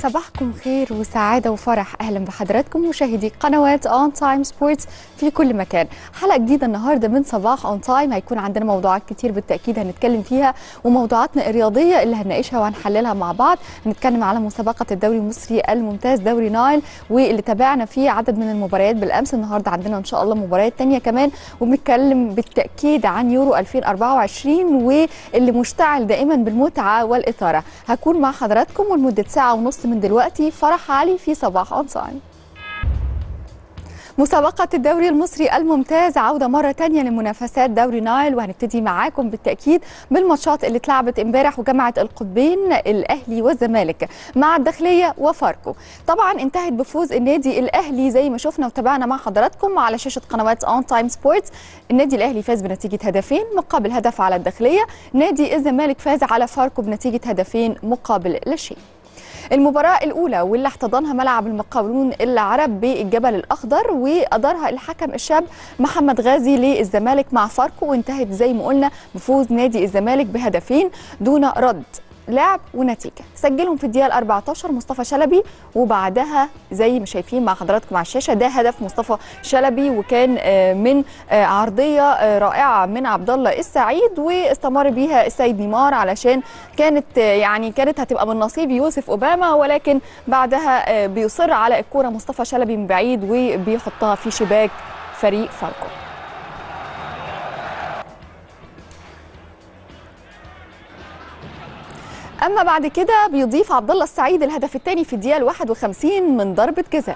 صباحكم خير وسعادة وفرح أهلا بحضراتكم مشاهدي قنوات أون تايم سبورتس في كل مكان حلقة جديدة النهاردة من صباح أون تايم هيكون عندنا موضوعات كتير بالتأكيد هنتكلم فيها وموضوعاتنا الرياضية اللي هنناقشها وهنحللها مع بعض هنتكلم على مسابقة الدوري المصري الممتاز دوري نايل واللي تابعنا فيه عدد من المباريات بالأمس النهاردة عندنا إن شاء الله مباريات تانية كمان وبنتكلم بالتأكيد عن يورو 2024 واللي مشتعل دائما بالمتعة والإثارة هكون مع حضراتكم ولمدة ساعة ونص من دلوقتي فرح علي في صباح اون تايم مسابقة الدوري المصري الممتاز عودة مرة تانية لمنافسات دوري نايل وهنبتدي معاكم بالتأكيد بالماتشات اللي اتلعبت امبارح وجمعت القطبين الأهلي والزمالك مع الداخلية وفاركو طبعا انتهت بفوز النادي الأهلي زي ما شفنا وتابعنا مع حضراتكم على شاشة قنوات اون تايم سبورتس النادي الأهلي فاز بنتيجة هدفين مقابل هدف على الداخلية نادي الزمالك فاز على فاركو بنتيجة هدفين مقابل لا شيء المباراة الأولى واللي احتضنها ملعب المقاولون العرب بالجبل الأخضر وأدارها الحكم الشاب محمد غازي للزمالك مع فاركو وانتهت زي ما قلنا بفوز نادي الزمالك بهدفين دون رد لعب ونتيجة سجلهم في الدقيقة 14 مصطفى شلبي وبعدها زي ما شايفين مع حضراتكم على الشاشة ده هدف مصطفى شلبي وكان من عرضية رائعة من عبد الله السعيد واستمر بيها السيد نيمار علشان كانت يعني كانت هتبقى من نصيب يوسف أوباما ولكن بعدها بيصر على الكرة مصطفى شلبي من بعيد وبيحطها في شباك فريق فاركو اما بعد كده بيضيف عبد الله السعيد الهدف الثاني في الدقيقه 51 من ضربه جزاء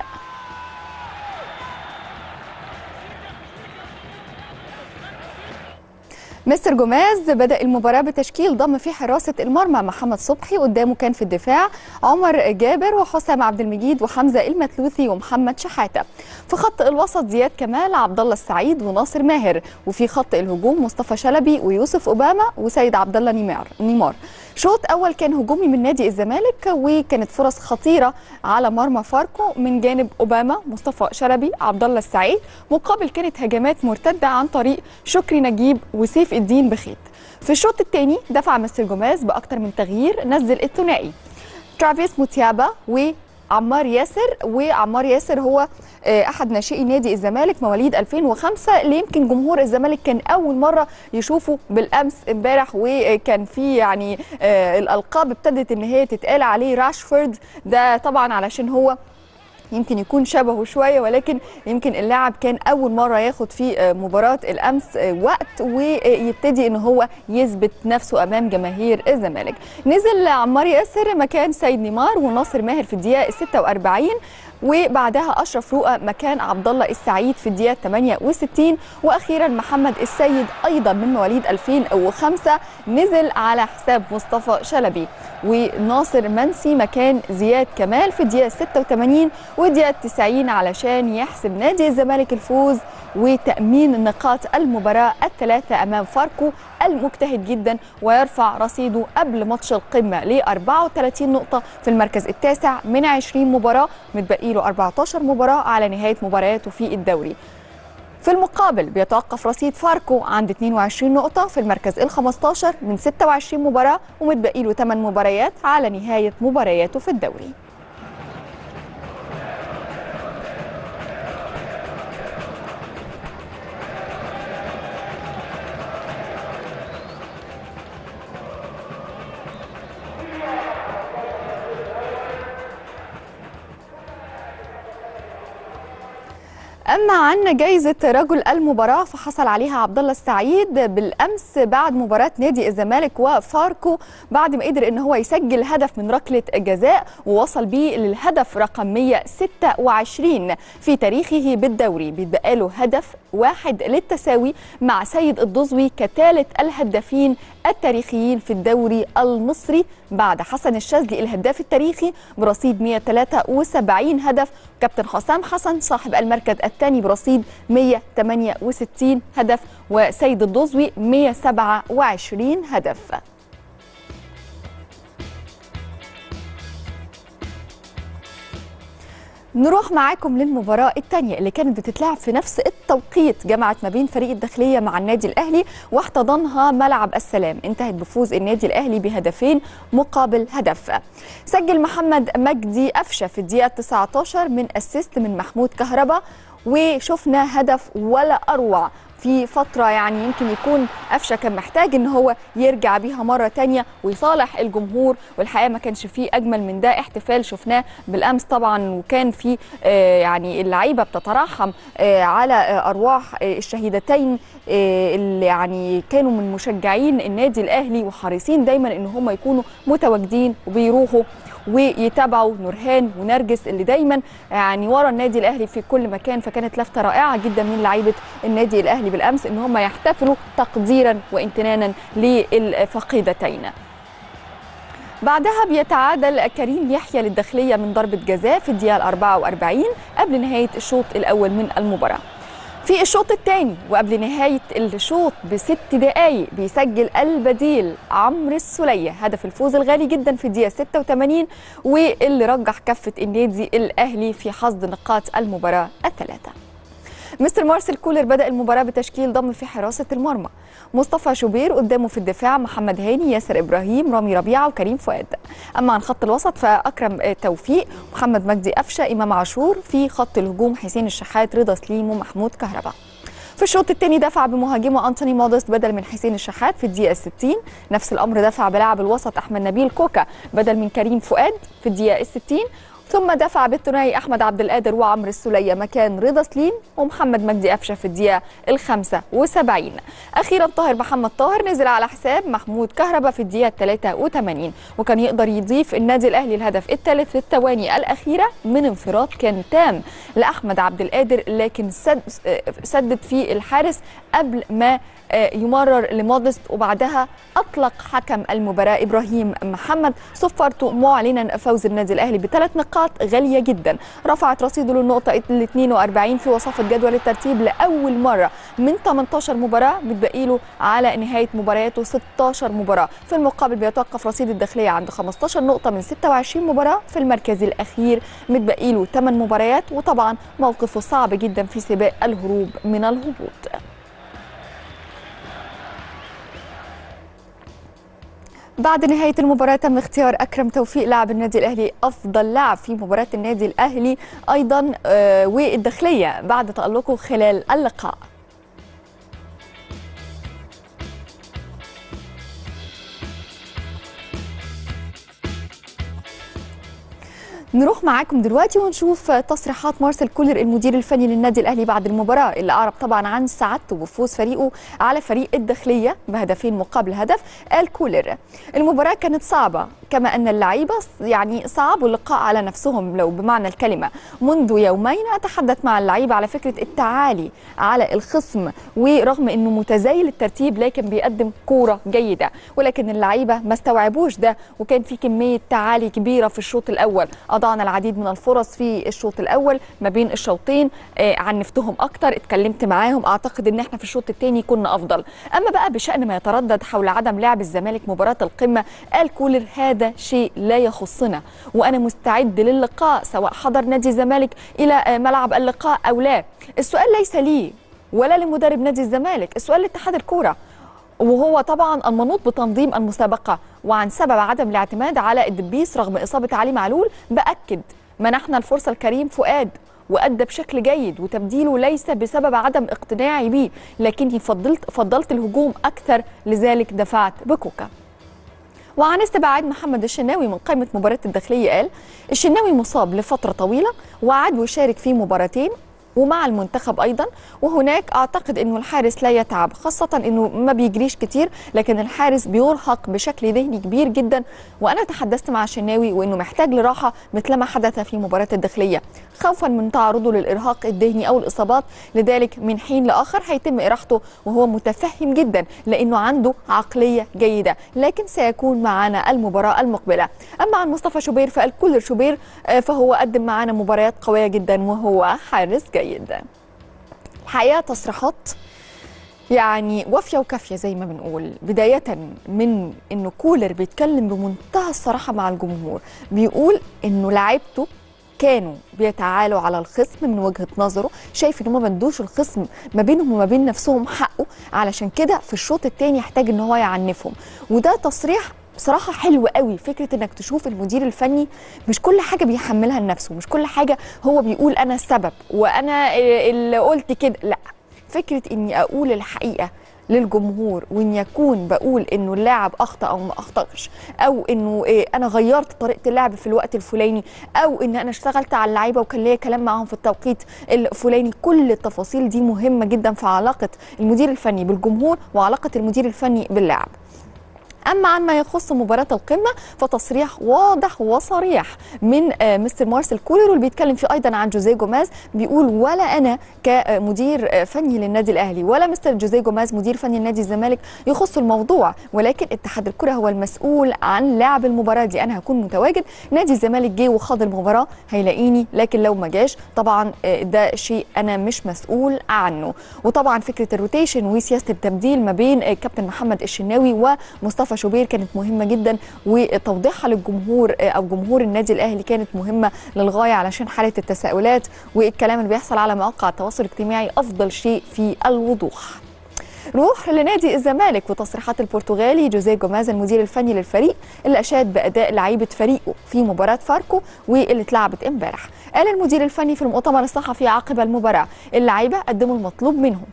مستر جوماز بدأ المباراة بتشكيل ضم فيه حراسة المرمى محمد صبحي قدامه كان في الدفاع عمر جابر وحسام عبد المجيد وحمزة المتلوثي ومحمد شحاتة في خط الوسط زياد كمال عبد الله السعيد وناصر ماهر وفي خط الهجوم مصطفى شلبي ويوسف أوباما وسيد عبد الله نيمار نيمار شوط اول كان هجومي من نادي الزمالك وكانت فرص خطيره على مرمى فاركو من جانب اوباما مصطفى شلبي عبد الله السعيد مقابل كانت هجمات مرتده عن طريق شكري نجيب وسيف الدين بخيت في الشوط الثاني دفع مستر جوماز باكثر من تغيير نزل الثنائي ترافيس موتيابا و عمار ياسر وعمار ياسر هو احد ناشئي نادي الزمالك مواليد 2005 اللي يمكن جمهور الزمالك كان اول مره يشوفه بالامس امبارح وكان في يعني الالقاب ابتدت ان هي تتقال عليه راشفورد ده طبعا علشان هو يمكن يكون شبهه شويه ولكن يمكن اللاعب كان اول مره ياخد في مباراه الامس وقت ويبتدي ان هو يثبت نفسه امام جماهير الزمالك نزل عمار ياسر مكان سيد نيمار وناصر ماهر في الدقيقه 46 وبعدها اشرف رؤى مكان عبد الله السعيد في الدقيقه 68 واخيرا محمد السيد ايضا من مواليد 2005 نزل على حساب مصطفى شلبي وناصر منسي مكان زياد كمال في الدقيقه 86 والدقيقه 90 علشان يحسب نادي الزمالك الفوز وتامين نقاط المباراه الثلاثه امام فاركو المجتهد جدا ويرفع رصيده قبل ماتش القمه ل 34 نقطه في المركز التاسع من 20 مباراه متبقي له 14 مباراه على نهايه مبارياته في الدوري في المقابل بيتوقف رصيد فاركو عند 22 نقطة في المركز ال 15 من 26 مباراة ومتبقي له 8 مباريات على نهاية مبارياته في الدوري. اما عن جائزه رجل المباراه فحصل عليها عبد الله السعيد بالامس بعد مباراه نادي الزمالك وفاركو بعد ما قدر ان هو يسجل هدف من ركله جزاء ووصل بيه للهدف رقم 126 في تاريخه بالدوري بيتبقى له هدف واحد للتساوي مع سيد الدزوي كثالث الهدافين التاريخيين في الدوري المصري بعد حسن الشاذلي الهداف التاريخي برصيد 173 هدف كابتن حسام حسن صاحب المركز الثاني برصيد 168 هدف وسيد الدزوي 127 هدف نروح معاكم للمباراة الثانية اللي كانت بتتلعب في نفس التوقيت جمعت ما بين فريق الداخلية مع النادي الأهلي واحتضنها ملعب السلام انتهت بفوز النادي الأهلي بهدفين مقابل هدف سجل محمد مجدي أفشة في الدقيقة 19 من أسيست من محمود كهربا وشفنا هدف ولا أروع في فترة يعني يمكن يكون قفشة كان محتاج ان هو يرجع بيها مرة تانية ويصالح الجمهور والحقيقة ما كانش فيه اجمل من ده احتفال شفناه بالامس طبعا وكان في آه يعني اللعيبة بتترحم آه على آه ارواح آه الشهيدتين آه اللي يعني كانوا من مشجعين النادي الاهلي وحريصين دايما ان هم يكونوا متواجدين وبيروحوا ويتابعوا نورهان ونرجس اللي دايما يعني ورا النادي الاهلي في كل مكان فكانت لفته رائعه جدا من لعيبه النادي الاهلي بالامس ان هم يحتفلوا تقديرا وامتنانا للفقيدتين بعدها بيتعادل كريم يحيى للداخليه من ضربه جزاء في الدقيقه 44 قبل نهايه الشوط الاول من المباراه في الشوط الثاني وقبل نهاية الشوط بست دقايق بيسجل البديل عمرو السلية هدف الفوز الغالي جدا في الدقيقة 86 واللي رجح كفة النادي الأهلي في حصد نقاط المباراة الثلاثة مستر مارسيل كولر بدأ المباراة بتشكيل ضم في حراسة المرمى مصطفى شوبير قدامه في الدفاع محمد هاني ياسر إبراهيم رامي ربيعة وكريم فؤاد أما عن خط الوسط فأكرم توفيق محمد مجدي أفشة إمام عاشور في خط الهجوم حسين الشحات رضا سليم ومحمود كهرباء في الشوط الثاني دفع بمهاجمه انتوني مودست بدل من حسين الشحات في الدقيقه 60 نفس الامر دفع بلاعب الوسط احمد نبيل كوكا بدل من كريم فؤاد في الدقيقه 60 ثم دفع بالثنائي احمد عبد القادر وعمرو السليه مكان رضا سليم ومحمد مجدي قفشه في الدقيقه ال 75 اخيرا طاهر محمد طاهر نزل على حساب محمود كهربا في الدقيقه 83 وكان يقدر يضيف النادي الاهلي الهدف الثالث في الثواني الاخيره من انفراد كان تام لاحمد عبد القادر لكن سد سدد في الحارس قبل ما يمرر لمودست وبعدها اطلق حكم المباراه ابراهيم محمد صفرته معلنا فوز النادي الاهلي بثلاث نقاط غاليه جدا رفعت رصيده للنقطه ال 42 في وصافه جدول الترتيب لاول مره من 18 مباراه متبقي له على نهايه مبارياته 16 مباراه في المقابل بيتوقف رصيد الداخليه عند 15 نقطه من 26 مباراه في المركز الاخير متبقي له 8 مباريات وطبعا موقفه صعب جدا في سباق الهروب من الهبوط بعد نهاية المباراة تم اختيار أكرم توفيق لاعب النادي الأهلي أفضل لاعب في مباراة النادي الأهلي أيضا والداخلية بعد تألقه خلال اللقاء نروح معاكم دلوقتي ونشوف تصريحات مارسيل كولر المدير الفني للنادي الاهلي بعد المباراه اللي اعرب طبعا عن سعادته بفوز فريقه على فريق الداخليه بهدفين مقابل هدف قال كولر المباراه كانت صعبه كما ان اللعيبه يعني صعبوا اللقاء على نفسهم لو بمعنى الكلمه منذ يومين اتحدث مع اللعيبه على فكره التعالي على الخصم ورغم انه متزايل الترتيب لكن بيقدم كوره جيده ولكن اللعيبه ما استوعبوش ده وكان في كميه تعالي كبيره في الشوط الاول اضعنا العديد من الفرص في الشوط الاول ما بين الشوطين آه عنفتهم اكتر اتكلمت معاهم اعتقد ان احنا في الشوط الثاني كنا افضل اما بقى بشان ما يتردد حول عدم لعب الزمالك مباراه القمه قال كولر هذا شيء لا يخصنا وانا مستعد للقاء سواء حضر نادي الزمالك الى آه ملعب اللقاء او لا السؤال ليس لي ولا لمدرب نادي الزمالك السؤال لاتحاد الكوره وهو طبعا المنوط بتنظيم المسابقه وعن سبب عدم الاعتماد على الدبيس رغم اصابه علي معلول باكد منحنا الفرصه لكريم فؤاد وادى بشكل جيد وتبديله ليس بسبب عدم اقتناعي بيه لكني فضلت فضلت الهجوم اكثر لذلك دفعت بكوكا وعن استبعاد محمد الشناوي من قائمه مباراه الداخليه قال الشناوي مصاب لفتره طويله وعاد وشارك في مباراتين ومع المنتخب ايضا وهناك اعتقد انه الحارس لا يتعب خاصه انه ما بيجريش كتير لكن الحارس بيرهق بشكل ذهني كبير جدا وانا تحدثت مع الشناوي وانه محتاج لراحه مثلما حدث في مباراه الداخليه خوفا من تعرضه للارهاق الذهني او الاصابات لذلك من حين لاخر هيتم اراحته وهو متفهم جدا لانه عنده عقليه جيده لكن سيكون معنا المباراه المقبله اما عن مصطفى شوبير فقال كولر شوبير فهو قدم معنا مباريات قويه جدا وهو حارس جيد جدا الحقيقه تصريحات يعني وافيه وكافيه زي ما بنقول بدايه من انه كولر بيتكلم بمنتهى الصراحه مع الجمهور بيقول انه لعيبته كانوا بيتعالوا على الخصم من وجهه نظره شايف ان هم ما ادوش الخصم ما بينهم وما بين نفسهم حقه علشان كده في الشوط الثاني يحتاج ان هو يعنفهم وده تصريح بصراحه حلو قوي فكره انك تشوف المدير الفني مش كل حاجه بيحملها لنفسه مش كل حاجه هو بيقول انا السبب وانا اللي قلت كده لا فكره اني اقول الحقيقه للجمهور وان يكون بقول انه اللاعب اخطا او ما اخطاش او انه إيه انا غيرت طريقه اللعب في الوقت الفلاني او ان انا اشتغلت على اللعيبه وكان ليا كلام معاهم في التوقيت الفلاني كل التفاصيل دي مهمه جدا في علاقه المدير الفني بالجمهور وعلاقه المدير الفني باللاعب اما عن ما يخص مباراه القمه فتصريح واضح وصريح من مستر مارسيل كولر واللي بيتكلم فيه ايضا عن جوزيه جوماز بيقول ولا انا كمدير فني للنادي الاهلي ولا مستر جوزيه جوماز مدير فني لنادي الزمالك يخص الموضوع ولكن اتحاد الكره هو المسؤول عن لعب المباراه دي انا هكون متواجد نادي الزمالك جه وخاض المباراه هيلاقيني لكن لو ما جاش طبعا ده شيء انا مش مسؤول عنه وطبعا فكره الروتيشن وسياسه التبديل ما بين كابتن محمد الشناوي ومصطفى شوبير كانت مهمه جدا وتوضيحها للجمهور او جمهور النادي الاهلي كانت مهمه للغايه علشان حاله التساؤلات والكلام اللي بيحصل على مواقع التواصل الاجتماعي افضل شيء في الوضوح نروح لنادي الزمالك وتصريحات البرتغالي جوزيه جوماز المدير الفني للفريق اللي اشاد باداء لعيبه فريقه في مباراه فاركو واللي اتلعبت امبارح قال المدير الفني في المؤتمر الصحفي عقب المباراه اللعيبه قدموا المطلوب منهم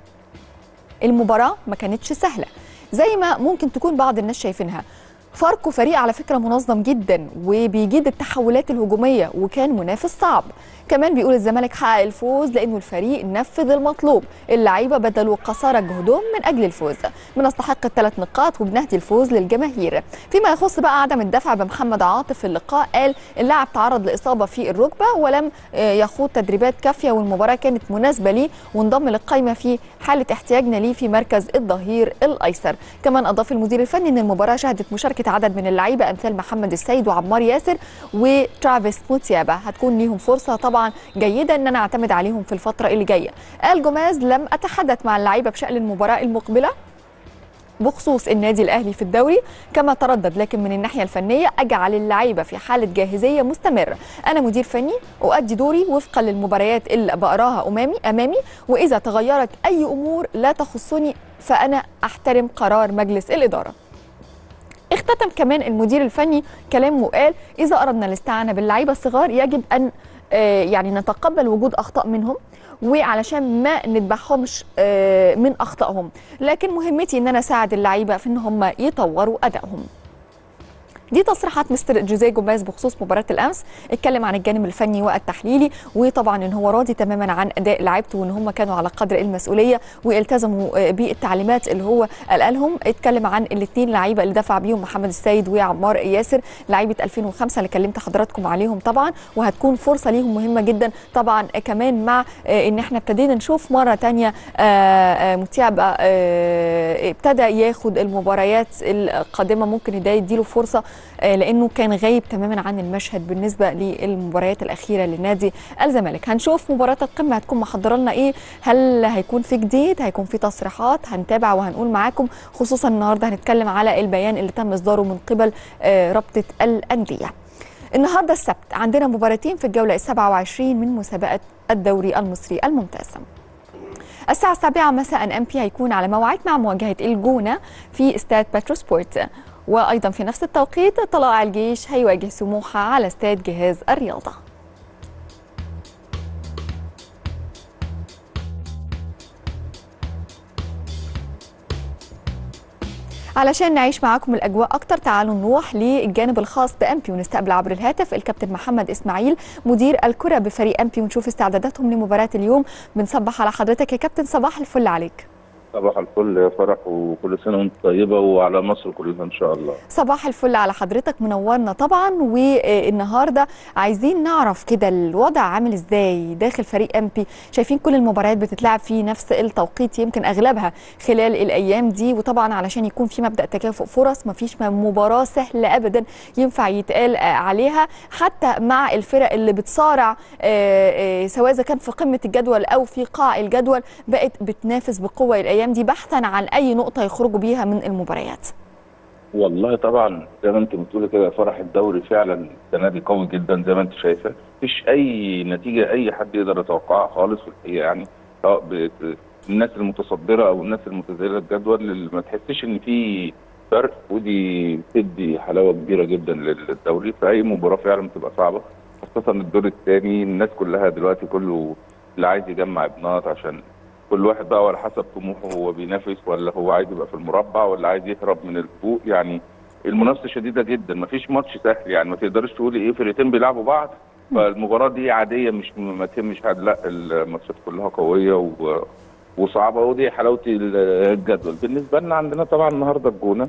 المباراه ما كانتش سهله زي ما ممكن تكون بعض الناس شايفينها فاركو فريق على فكره منظم جدا وبيجيد التحولات الهجوميه وكان منافس صعب كمان بيقول الزمالك حقق الفوز لانه الفريق نفذ المطلوب اللعيبه بدلوا قصارى جهدهم من اجل الفوز بنستحق الثلاث نقاط وبنهدي الفوز للجماهير فيما يخص بقى عدم الدفع بمحمد عاطف في اللقاء قال اللاعب تعرض لاصابه في الركبه ولم يخوض تدريبات كافيه والمباراه كانت مناسبه ليه وانضم للقائمه في حاله احتياجنا ليه في مركز الظهير الايسر كمان اضاف المدير الفني ان المباراه شهدت مشاركه عدد من اللعيبه امثال محمد السيد وعمار ياسر وترافيس موتيابا هتكون ليهم فرصه طبعا جيده ان انا اعتمد عليهم في الفتره اللي جايه قال جوماز لم اتحدث مع اللعيبه بشان المباراه المقبله بخصوص النادي الاهلي في الدوري كما تردد لكن من الناحيه الفنيه اجعل اللعيبه في حاله جاهزيه مستمره انا مدير فني اؤدي دوري وفقا للمباريات اللي بقراها امامي امامي واذا تغيرت اي امور لا تخصني فانا احترم قرار مجلس الاداره اختتم كمان المدير الفني كلامه وقال اذا اردنا الاستعانه باللعيبه الصغار يجب ان يعني نتقبل وجود اخطاء منهم وعلشان ما نذبحهمش من اخطائهم لكن مهمتي ان انا اساعد اللعيبه في ان هم يطوروا ادائهم دي تصريحات مستر جوزيه جوماز بخصوص مباراه الامس اتكلم عن الجانب الفني والتحليلي وطبعا ان هو راضي تماما عن اداء لعيبته وان هم كانوا على قدر المسؤوليه والتزموا بالتعليمات اللي هو قالها لهم اتكلم عن الاثنين لعيبه اللي دفع بيهم محمد السيد وعمار ياسر لعيبه 2005 اللي كلمت حضراتكم عليهم طبعا وهتكون فرصه ليهم مهمه جدا طبعا كمان مع ان احنا ابتدينا نشوف مره ثانيه متيابه ابتدى ياخد المباريات القادمه ممكن ده يديله فرصه لانه كان غايب تماما عن المشهد بالنسبه للمباريات الاخيره لنادي الزمالك هنشوف مباراه القمه هتكون محضره لنا ايه هل هيكون في جديد هيكون في تصريحات هنتابع وهنقول معاكم خصوصا النهارده هنتكلم على البيان اللي تم اصداره من قبل رابطه الانديه النهارده السبت عندنا مباراتين في الجوله ال 27 من مسابقه الدوري المصري الممتاز الساعة السابعة مساء ام بي هيكون على موعد مع مواجهة الجونة في استاد باتروسبورت وايضا في نفس التوقيت طلائع الجيش هيواجه سموحه على استاد جهاز الرياضه علشان نعيش معاكم الاجواء اكتر تعالوا نروح للجانب الخاص بامبي ونستقبل عبر الهاتف الكابتن محمد اسماعيل مدير الكره بفريق امبي ونشوف استعداداتهم لمباراه اليوم بنصبح على حضرتك يا كابتن صباح الفل عليك صباح الفل يا فرح وكل سنه وانت طيبه وعلى مصر كلها ان شاء الله صباح الفل على حضرتك منورنا طبعا والنهارده عايزين نعرف كده الوضع عامل ازاي داخل فريق ام بي شايفين كل المباريات بتتلعب في نفس التوقيت يمكن اغلبها خلال الايام دي وطبعا علشان يكون في مبدا تكافؤ فرص مفيش مباراه سهله ابدا ينفع يتقال عليها حتى مع الفرق اللي بتصارع سواء اذا كان في قمه الجدول او في قاع الجدول بقت بتنافس بقوه الايام الايام دي بحثا عن اي نقطه يخرجوا بيها من المباريات والله طبعا زي ما انت بتقولي كده فرح الدوري فعلا السنه دي قوي جدا زي ما انت شايفه مفيش اي نتيجه اي حد يقدر يتوقعها خالص في الحقيقه يعني سواء ب- الناس المتصدره او الناس المتزايده الجدول اللي ما تحسش ان في فرق ودي بتدي حلاوه كبيره جدا للدوري فاي مباراه فعلا بتبقى صعبه خاصه الدور الثاني الناس كلها دلوقتي كله اللي عايز يجمع ابنات عشان كل واحد بقى على حسب طموحه هو بينافس ولا هو عايز يبقى في المربع ولا عايز يهرب من الفوق يعني المنافسه شديده جدا مفيش ماتش سهل يعني ما تقدرش تقولي ايه فرقتين بيلعبوا بعض فالمباراه دي عاديه مش ما تهمش حد لا الماتشات كلها قويه و... وصعبه ودي حلاوه الجدول بالنسبه لنا عندنا طبعا النهارده الجونه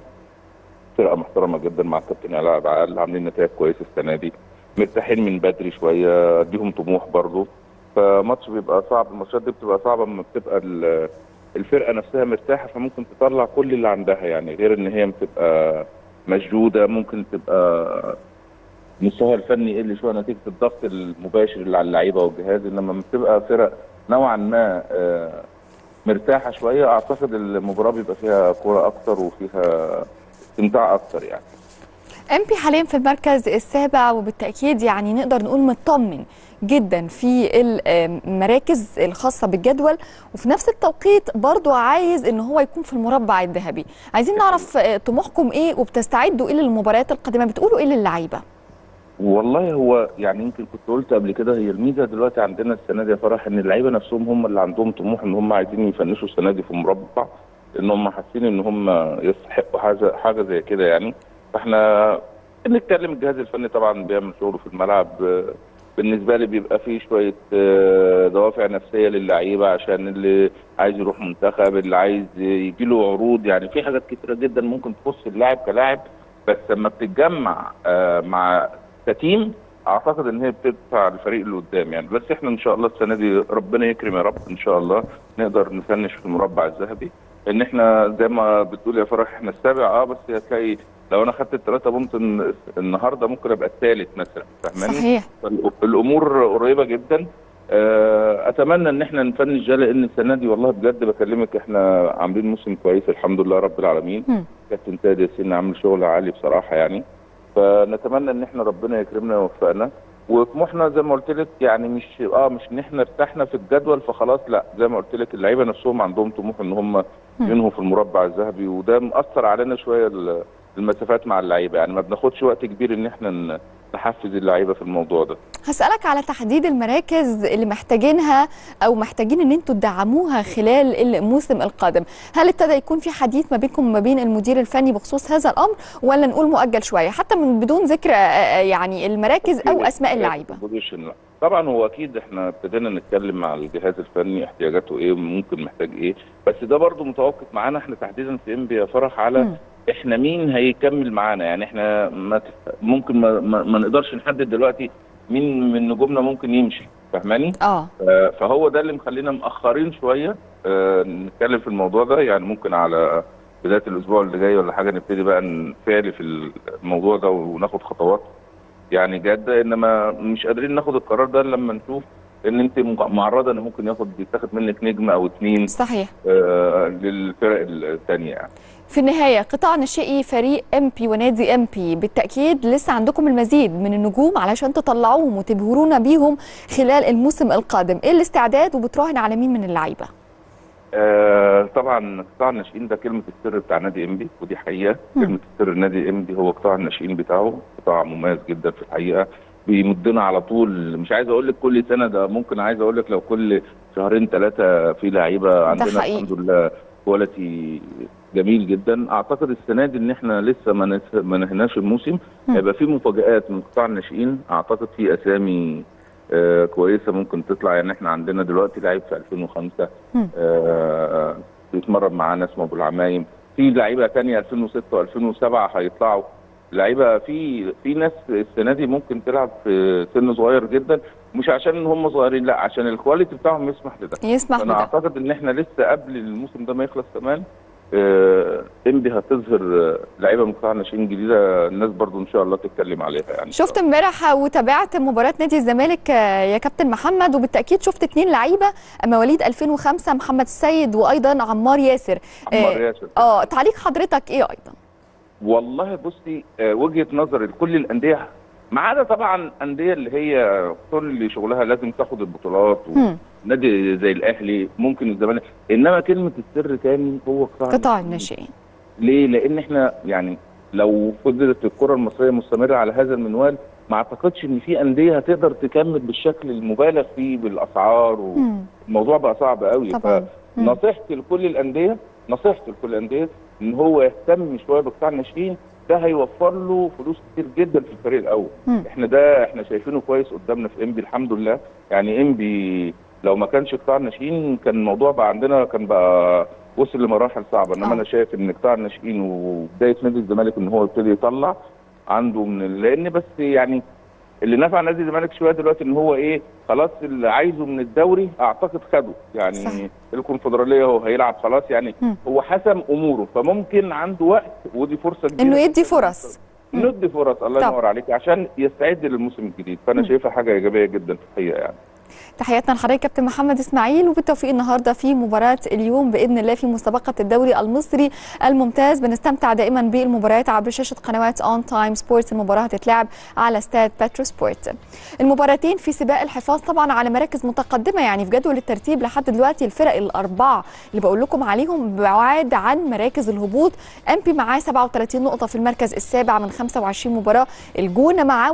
فرقه محترمه جدا مع الكابتن علاء عقل عاملين نتائج كويسه السنه دي مرتاحين من بدري شويه اديهم طموح برضه فماتش بيبقى صعب الماتشات دي بتبقى صعبه لما بتبقى ال- الفرقه نفسها مرتاحه فممكن تطلع كل اللي عندها يعني غير ان هي بتبقى مشدوده ممكن تبقى مستواها الفني يقل شويه نتيجه الضغط المباشر اللي على اللعيبه والجهاز انما لما بتبقى فرق نوعا ما آه، مرتاحه شويه اعتقد المباراه بيبقى فيها كوره اكتر وفيها استمتاع اكتر يعني امبي حاليا في المركز السابع وبالتاكيد يعني نقدر نقول مطمن جدا في المراكز الخاصه بالجدول وفي نفس التوقيت برضو عايز ان هو يكون في المربع الذهبي عايزين نعرف آه، طموحكم ايه وبتستعدوا ايه للمباريات القادمه بتقولوا ايه للعيبه والله هو يعني يمكن كنت قلت قبل كده هي الميزه دلوقتي عندنا السنه دي يا فرح ان اللعيبه نفسهم هم اللي عندهم طموح ان هم عايزين يفنشوا السنه دي في مربع ان هم حاسين ان هم يستحقوا حاجه حاجه زي كده يعني فاحنا بنتكلم الجهاز الفني طبعا بيعمل شغله في الملعب آه، بالنسبه لي بيبقى فيه شويه آه، دوافع نفسيه للعيبه عشان اللي عايز يروح منتخب اللي عايز يجي له عروض يعني في حاجات كتيره جدا ممكن تخص اللاعب كلاعب بس لما بتتجمع آه، مع كتيم اعتقد ان هي بتدفع الفريق اللي قدام يعني بس احنا ان شاء الله السنه دي ربنا يكرم يا رب ان شاء الله نقدر نفنش في المربع الذهبي ان احنا زي ما بتقول يا فرح احنا السابع اه بس هتلاقي لو انا خدت الثلاثه بونت الن- النهارده ممكن ابقى الثالث مثلا فاهماني؟ صحيح فال- الامور قريبه جدا آه، اتمنى ان احنا نفنش ده لان السنه دي والله بجد بكلمك احنا عاملين موسم كويس الحمد لله رب العالمين مم. كابتن سيد ياسين عامل شغل عالي بصراحه يعني فنتمنى ان احنا ربنا يكرمنا ويوفقنا وطموحنا زي ما قلت لك يعني مش اه مش ان احنا ارتحنا في الجدول فخلاص لا زي ما قلت لك اللعيبه نفسهم عندهم طموح ان هم ينهوا في المربع الذهبي وده مأثر علينا شويه ال- المسافات مع اللعيبه يعني ما بناخدش وقت كبير ان احنا ن- نحفز اللعيبه في الموضوع ده هسألك على تحديد المراكز اللي محتاجينها أو محتاجين إن أنتوا تدعموها خلال الموسم القادم هل ابتدى يكون في حديث ما بينكم وما بين المدير الفني بخصوص هذا الأمر ولا نقول مؤجل شوية حتى من بدون ذكر آه، آه، يعني المراكز أو أسماء اللعيبة بوزيشن لا طبعا هو اكيد احنا ابتدينا نتكلم مع الجهاز الفني احتياجاته ايه وممكن محتاج ايه بس ده برضو متوقف معانا احنا تحديدا في انبي يا فرح على مم. احنا مين هيكمل معانا يعني احنا ما تف... ممكن ما, ما, ما نقدرش نحدد دلوقتي مين من نجومنا ممكن يمشي فاهماني آه آه، فهو ده اللي مخلينا مأخرين شويه آه، نتكلم في الموضوع ده يعني ممكن على بدايه الاسبوع اللي جاي ولا حاجه نبتدي بقى نفعل في الموضوع ده وناخد خطوات يعني جاده انما مش قادرين ناخد القرار ده إلا لما نشوف ان انت معرضه ان ممكن ياخد يتاخد منك نجم او اتنين صحيح آه، للفرق الثانيه يعني في النهاية قطاع ناشئي فريق امبي ونادي امبي بالتأكيد لسه عندكم المزيد من النجوم علشان تطلعوهم وتبهرونا بيهم خلال الموسم القادم ايه الاستعداد وبتراهن على مين من اللعيبة آه طبعا قطاع الناشئين ده كلمه السر بتاع نادي انبي ودي حقيقه مم. كلمه السر نادي انبي هو قطاع الناشئين بتاعه قطاع مميز جدا في الحقيقه بيمدنا على طول مش عايز اقول لك كل سنه ده ممكن عايز اقول لك لو كل شهرين ثلاثه في لعيبه عندنا حقيقي. الحمد لله كواليتي جميل جدا اعتقد السنه دي ان احنا لسه ما نس- ما نهناش الموسم مم. هيبقى في مفاجات من قطاع الناشئين اعتقد في اسامي آه كويسه ممكن تطلع يعني احنا عندنا دلوقتي لعيب في 2005 مم. آه، بيتمرن معانا اسمه ابو العمايم في لعيبه تانية 2006 و2007 هيطلعوا لعيبه في في ناس السنه دي ممكن تلعب في سن صغير جدا مش عشان ان هم صغيرين لا عشان الكواليتي بتاعهم يسمح لده يسمح انا بده اعتقد ان احنا لسه قبل الموسم ده ما يخلص كمان آه، انبي هتظهر آه، لعيبه من قطاع الناشئين جديده الناس برضو ان شاء الله تتكلم عليها يعني شفت امبارح وتابعت مباراة نادي الزمالك آه، يا كابتن محمد وبالتأكيد شفت اتنين لعيبة مواليد 2005 محمد السيد وأيضا عمار ياسر عمار آه، ياسر اه تعليق حضرتك ايه أيضا والله بصي آه، وجهه نظر لكل الانديه ما عدا طبعا انديه اللي هي كل شغلها لازم تاخد البطولات مم. ونادي زي الاهلي ممكن الزمالك انما كلمه السر تاني هو قطاع قطاع الناشئين. الناشئين ليه؟ لان احنا يعني لو فضلت الكره المصريه مستمره على هذا المنوال ما اعتقدش ان في انديه هتقدر تكمل بالشكل المبالغ فيه بالاسعار مم. والموضوع بقى صعب قوي طبعاً. مم. فنصيحتي لكل الانديه نصيحتي لكل الانديه ان هو يهتم شويه بقطاع الناشئين ده هيوفر له فلوس كتير جدا في الفريق الاول مم. احنا ده احنا شايفينه كويس قدامنا في انبي الحمد لله يعني انبي لو ما كانش قطاع الناشئين كان الموضوع بقى عندنا كان بقى وصل لمراحل صعبه انما آه. انا شايف ان قطاع الناشئين وبدايه نادي الزمالك ان هو يبتدي يطلع عنده من لان بس يعني اللي نفع نادي الزمالك شويه دلوقتي ان هو ايه خلاص اللي عايزه من الدوري اعتقد خده يعني صح. الكونفدراليه هو هيلعب خلاص يعني مم. هو حسم اموره فممكن عنده وقت ودي فرصه كبيره انه يدي فرص مم. ندي فرص الله طب. ينور عليك عشان يستعد للموسم الجديد فانا مم. شايفها حاجه ايجابيه جدا في الحقيقه يعني تحياتنا لحضرتك كابتن محمد اسماعيل وبالتوفيق النهارده في مباراه اليوم باذن الله في مسابقه الدوري المصري الممتاز بنستمتع دائما بالمباريات عبر شاشه قنوات اون تايم سبورتس المباراه هتتلعب على استاد باترو سبورت المباراتين في سباق الحفاظ طبعا على مراكز متقدمه يعني في جدول الترتيب لحد دلوقتي الفرق الاربعه اللي بقول لكم عليهم بعاد عن مراكز الهبوط ام بي معاه 37 نقطه في المركز السابع من 25 مباراه الجونه معاه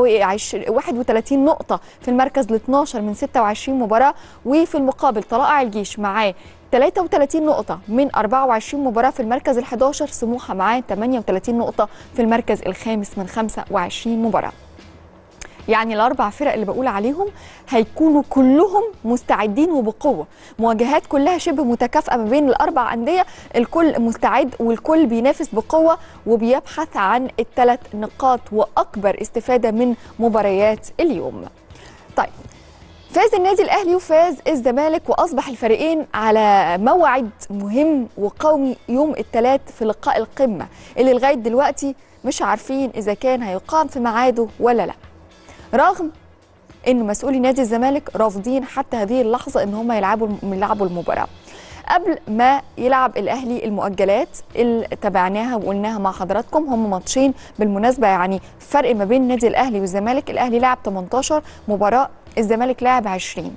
31 نقطه في المركز ال 12 من 26 مباراه وفي المقابل طلائع الجيش معاه 33 نقطة من 24 مباراة في المركز ال 11 سموحة معاه 38 نقطة في المركز الخامس من 25 مباراة يعني الاربع فرق اللي بقول عليهم هيكونوا كلهم مستعدين وبقوه مواجهات كلها شبه متكافئه ما بين الاربع انديه الكل مستعد والكل بينافس بقوه وبيبحث عن الثلاث نقاط واكبر استفاده من مباريات اليوم طيب فاز النادي الاهلي وفاز الزمالك واصبح الفريقين على موعد مهم وقومي يوم الثلاث في لقاء القمه اللي لغايه دلوقتي مش عارفين اذا كان هيقام في ميعاده ولا لا رغم ان مسؤولي نادي الزمالك رافضين حتى هذه اللحظه ان هم يلعبوا يلعبوا المباراه قبل ما يلعب الاهلي المؤجلات اللي تابعناها وقلناها مع حضراتكم هم ماتشين بالمناسبه يعني فرق ما بين النادي الاهلي والزمالك الاهلي لعب 18 مباراه الزمالك لعب 20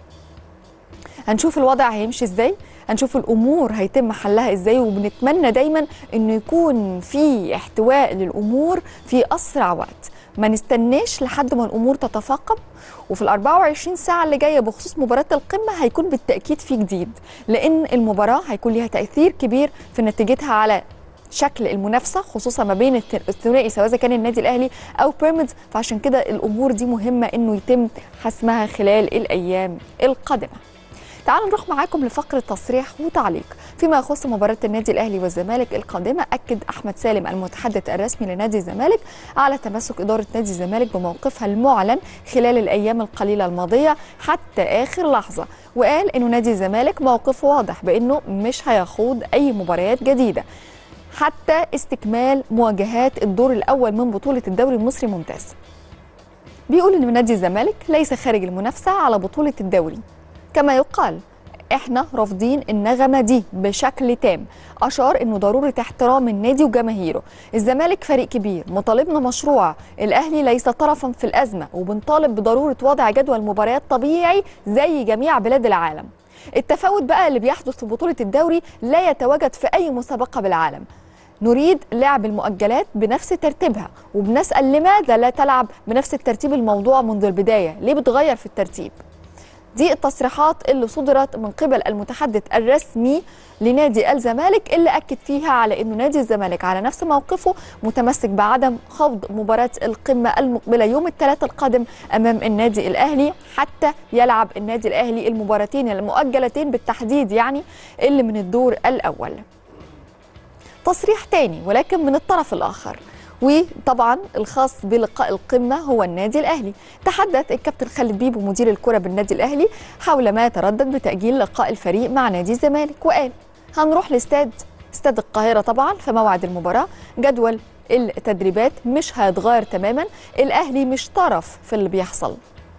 هنشوف الوضع هيمشي ازاي هنشوف الامور هيتم حلها ازاي وبنتمنى دايما انه يكون في احتواء للامور في اسرع وقت ما نستناش لحد ما الامور تتفاقم وفي ال 24 ساعه اللي جايه بخصوص مباراه القمه هيكون بالتاكيد في جديد لان المباراه هيكون ليها تاثير كبير في نتيجتها على شكل المنافسه خصوصا ما بين الت- الثنائي سواء إذا كان النادي الاهلي او بيراميدز فعشان كده الامور دي مهمه انه يتم حسمها خلال الايام القادمه تعالوا نروح معاكم لفقرة تصريح وتعليق فيما يخص مباراة النادي الأهلي والزمالك القادمة أكد أحمد سالم المتحدث الرسمي لنادي الزمالك على تمسك إدارة نادي الزمالك بموقفها المعلن خلال الأيام القليلة الماضية حتى آخر لحظة وقال إنه نادي الزمالك موقفه واضح بإنه مش هيخوض أي مباريات جديدة حتى استكمال مواجهات الدور الأول من بطولة الدوري المصري ممتاز بيقول إن نادي الزمالك ليس خارج المنافسة على بطولة الدوري كما يقال احنا رافضين النغمه دي بشكل تام اشار انه ضروره احترام النادي وجماهيره الزمالك فريق كبير مطالبنا مشروعه الاهلي ليس طرفا في الازمه وبنطالب بضروره وضع جدول مباريات طبيعي زي جميع بلاد العالم التفاوت بقى اللي بيحدث في بطوله الدوري لا يتواجد في اي مسابقه بالعالم نريد لعب المؤجلات بنفس ترتيبها وبنسال لماذا لا تلعب بنفس الترتيب الموضوع منذ البدايه ليه بتغير في الترتيب دي التصريحات اللي صدرت من قبل المتحدث الرسمي لنادي الزمالك اللي اكد فيها على انه نادي الزمالك على نفس موقفه متمسك بعدم خوض مباراه القمه المقبله يوم الثلاثاء القادم امام النادي الاهلي حتى يلعب النادي الاهلي المباراتين المؤجلتين بالتحديد يعني اللي من الدور الاول. تصريح تاني ولكن من الطرف الاخر وطبعا الخاص بلقاء القمة هو النادي الأهلي تحدث الكابتن خالد بيبو مدير الكرة بالنادي الأهلي حول ما يتردد بتأجيل لقاء الفريق مع نادي الزمالك وقال هنروح لاستاد استاد القاهرة طبعا في موعد المباراة جدول التدريبات مش هيتغير تماما الأهلي مش طرف في اللي بيحصل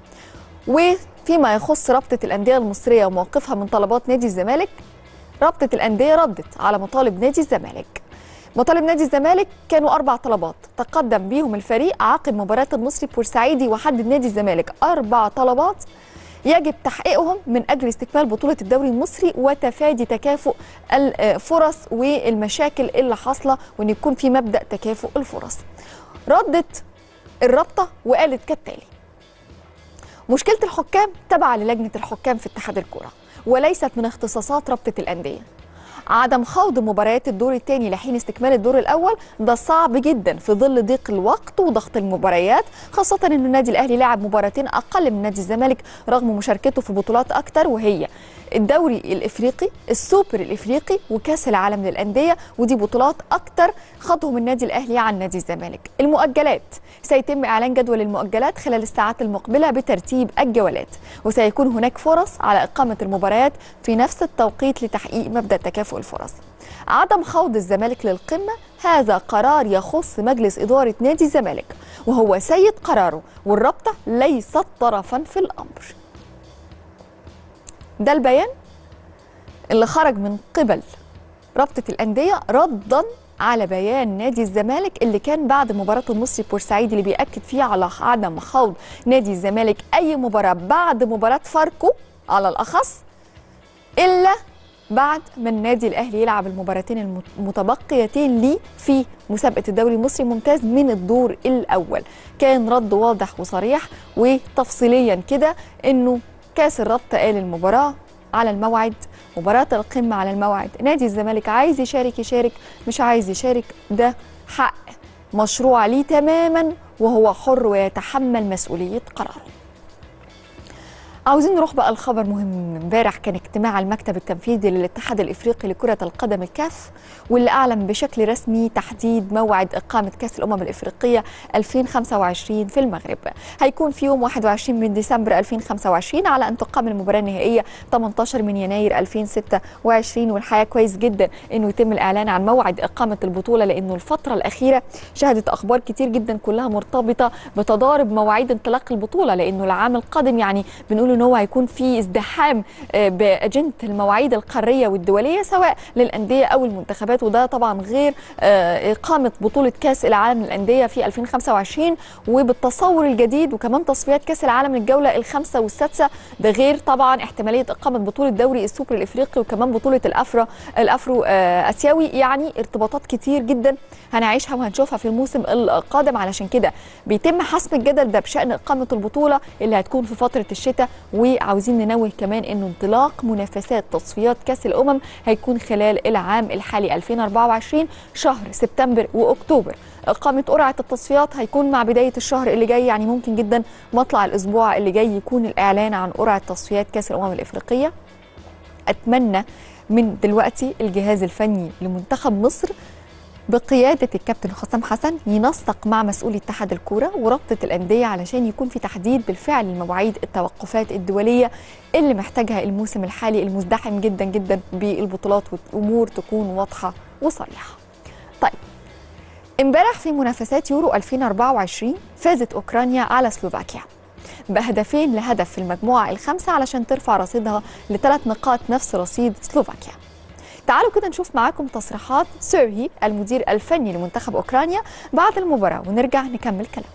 وفيما يخص رابطة الأندية المصرية وموقفها من طلبات نادي الزمالك رابطة الأندية ردت على مطالب نادي الزمالك مطالب نادي الزمالك كانوا أربع طلبات تقدم بيهم الفريق عقب مباراة المصري بورسعيدي وحدد نادي الزمالك أربع طلبات يجب تحقيقهم من أجل استكمال بطولة الدوري المصري وتفادي تكافؤ الفرص والمشاكل اللي حاصلة وأن يكون في مبدأ تكافؤ الفرص ردت الرابطة وقالت كالتالي مشكلة الحكام تبع للجنة الحكام في اتحاد الكرة وليست من اختصاصات رابطة الأندية عدم خوض مباريات الدور الثاني لحين استكمال الدور الاول ده صعب جدا في ظل ضيق الوقت وضغط المباريات خاصه ان النادي الاهلي لعب مباراتين اقل من نادي الزمالك رغم مشاركته في بطولات اكتر وهي الدوري الافريقي السوبر الافريقي وكاس العالم للانديه ودي بطولات اكتر خاضهم النادي الاهلي عن نادي الزمالك المؤجلات سيتم اعلان جدول المؤجلات خلال الساعات المقبله بترتيب الجولات وسيكون هناك فرص على اقامه المباريات في نفس التوقيت لتحقيق مبدا تكافؤ الفرص عدم خوض الزمالك للقمه هذا قرار يخص مجلس اداره نادي الزمالك وهو سيد قراره والرابطه ليست طرفا في الامر ده البيان اللي خرج من قبل رابطة الأندية ردا على بيان نادي الزمالك اللي كان بعد مباراة المصري بورسعيد اللي بيأكد فيه على عدم خوض نادي الزمالك أي مباراة بعد مباراة فاركو على الأخص إلا بعد ما النادي الأهلي يلعب المباراتين المتبقيتين ليه في مسابقة الدوري المصري ممتاز من الدور الأول كان رد واضح وصريح وتفصيليا كده إنه كاس الرابطة قال المباراة على الموعد مباراة القمة على الموعد نادي الزمالك عايز يشارك يشارك مش عايز يشارك ده حق مشروع ليه تماما وهو حر ويتحمل مسؤولية قراره عاوزين نروح بقى الخبر مهم امبارح كان اجتماع المكتب التنفيذي للاتحاد الافريقي لكره القدم الكاف واللي اعلن بشكل رسمي تحديد موعد اقامه كاس الامم الافريقيه 2025 في المغرب هيكون في يوم 21 من ديسمبر 2025 على ان تقام المباراه النهائيه 18 من يناير 2026 والحقيقه كويس جدا انه يتم الاعلان عن موعد اقامه البطوله لانه الفتره الاخيره شهدت اخبار كتير جدا كلها مرتبطه بتضارب مواعيد انطلاق البطوله لانه العام القادم يعني بنقول ان هو هيكون في ازدحام باجنده المواعيد القاريه والدوليه سواء للانديه او المنتخبات وده طبعا غير اقامه بطوله كاس العالم للانديه في 2025 وبالتصور الجديد وكمان تصفيات كاس العالم للجوله الخامسه والسادسه ده غير طبعا احتماليه اقامه بطوله دوري السوبر الافريقي وكمان بطوله الافرو الافرو اسيوي يعني ارتباطات كتير جدا هنعيشها وهنشوفها في الموسم القادم علشان كده بيتم حسم الجدل ده بشان اقامه البطوله اللي هتكون في فتره الشتاء وعاوزين ننوه كمان انه انطلاق منافسات تصفيات كاس الامم هيكون خلال العام الحالي 2024 شهر سبتمبر واكتوبر إقامة قرعة التصفيات هيكون مع بداية الشهر اللي جاي يعني ممكن جدا مطلع الأسبوع اللي جاي يكون الإعلان عن قرعة تصفيات كأس الأمم الإفريقية أتمنى من دلوقتي الجهاز الفني لمنتخب مصر بقيادة الكابتن حسام حسن ينسق مع مسؤولي اتحاد الكورة ورابطة الأندية علشان يكون في تحديد بالفعل لمواعيد التوقفات الدولية اللي محتاجها الموسم الحالي المزدحم جدا جدا بالبطولات والأمور تكون واضحة وصريحة. طيب امبارح في منافسات يورو 2024 فازت أوكرانيا على سلوفاكيا بهدفين لهدف في المجموعة الخامسة علشان ترفع رصيدها لثلاث نقاط نفس رصيد سلوفاكيا تعالوا كده نشوف معاكم تصريحات سيرهي المدير الفني لمنتخب اوكرانيا بعد المباراه ونرجع نكمل كلامنا.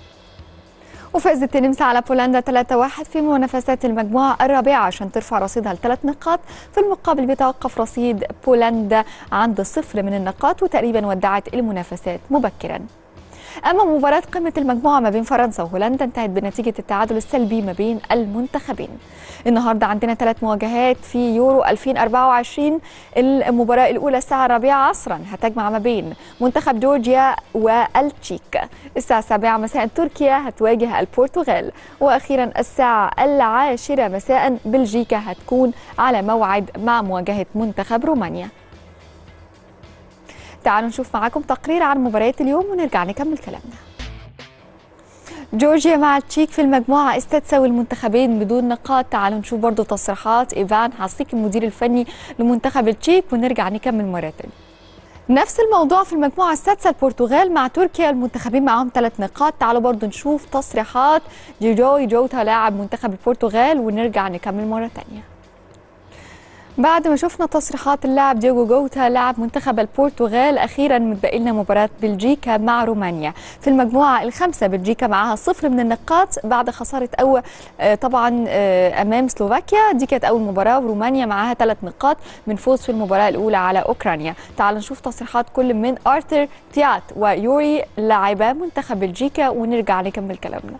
وفازت النمسا على بولندا 3-1 في منافسات المجموعه الرابعه عشان ترفع رصيدها لثلاث نقاط في المقابل بيتوقف رصيد بولندا عند صفر من النقاط وتقريبا ودعت المنافسات مبكرا. اما مباراه قمه المجموعه ما بين فرنسا وهولندا انتهت بنتيجه التعادل السلبي ما بين المنتخبين النهارده عندنا ثلاث مواجهات في يورو 2024 المباراه الاولى الساعه الرابعه عصرا هتجمع ما بين منتخب جورجيا والتشيك الساعه السابعه مساء تركيا هتواجه البرتغال واخيرا الساعه العاشره مساء بلجيكا هتكون على موعد مع مواجهه منتخب رومانيا تعالوا نشوف معاكم تقرير عن مباريات اليوم ونرجع نكمل كلامنا جورجيا مع التشيك في المجموعة السادسة والمنتخبين بدون نقاط تعالوا نشوف برضو تصريحات إيفان حاسيك المدير الفني لمنتخب التشيك ونرجع نكمل مرة تانية نفس الموضوع في المجموعة السادسة البرتغال مع تركيا المنتخبين معاهم ثلاث نقاط تعالوا برضو نشوف تصريحات جيجوي جوتا لاعب منتخب البرتغال ونرجع نكمل مرة تانية بعد ما شفنا تصريحات اللاعب ديوجو جوتا لاعب منتخب البرتغال اخيرا متبقي لنا مباراه بلجيكا مع رومانيا في المجموعه الخامسه بلجيكا معاها صفر من النقاط بعد خساره اول طبعا امام سلوفاكيا دي كانت اول مباراه ورومانيا معاها ثلاث نقاط من فوز في المباراه الاولى على اوكرانيا تعال نشوف تصريحات كل من ارثر تيات ويوري لاعبا منتخب بلجيكا ونرجع نكمل كلامنا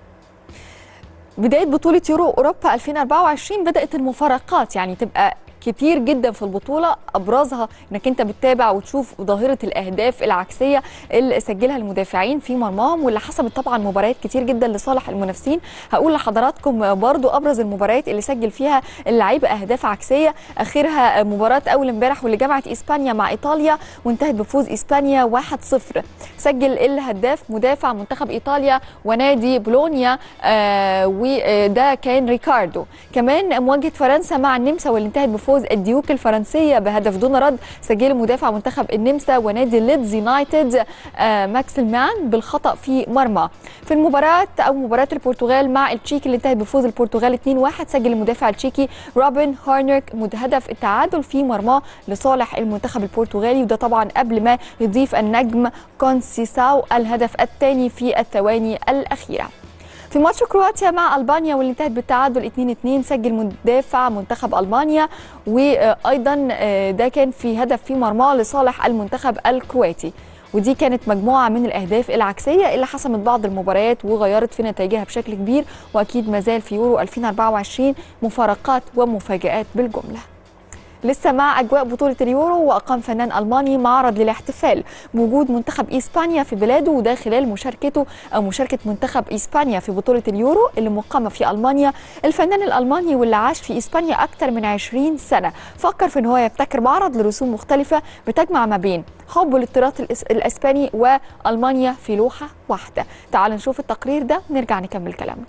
بدايه بطوله يورو اوروبا 2024 بدات المفارقات يعني تبقى كتير جدا في البطوله ابرزها انك انت بتتابع وتشوف ظاهره الاهداف العكسيه اللي سجلها المدافعين في مرماهم واللي حسمت طبعا مباريات كتير جدا لصالح المنافسين هقول لحضراتكم برضو ابرز المباريات اللي سجل فيها اللعيبه اهداف عكسيه اخرها مباراه اول امبارح واللي جمعت اسبانيا مع ايطاليا وانتهت بفوز اسبانيا 1-0 سجل الهداف مدافع منتخب ايطاليا ونادي بولونيا آه وده كان ريكاردو كمان مواجهه فرنسا مع النمسا واللي انتهت بفوز فوز الديوك الفرنسيه بهدف دون رد سجله مدافع منتخب النمسا ونادي ليدز يونايتد آه ماكسلمان بالخطا في مرمى في المباراه او مباراه البرتغال مع التشيك اللي انتهت بفوز البرتغال 2-1 سجل المدافع التشيكي روبن هارنرك هدف التعادل في مرماه لصالح المنتخب البرتغالي وده طبعا قبل ما يضيف النجم كونسيساو الهدف الثاني في الثواني الاخيره في ماتش كرواتيا مع البانيا واللي انتهت بالتعادل 2-2 سجل مدافع منتخب المانيا وايضا ده كان في هدف في مرماه لصالح المنتخب الكرواتي ودي كانت مجموعه من الاهداف العكسيه اللي حسمت بعض المباريات وغيرت في نتائجها بشكل كبير واكيد ما زال في يورو 2024 مفارقات ومفاجات بالجمله لسه مع اجواء بطوله اليورو واقام فنان الماني معرض للاحتفال بوجود منتخب اسبانيا في بلاده وده خلال مشاركته او مشاركه منتخب اسبانيا في بطوله اليورو اللي مقامه في المانيا الفنان الالماني واللي عاش في اسبانيا اكثر من 20 سنه فكر في ان هو يبتكر معرض لرسوم مختلفه بتجمع ما بين حبه للتراث الاسباني والمانيا في لوحه واحده تعالوا نشوف التقرير ده ونرجع نكمل كلامنا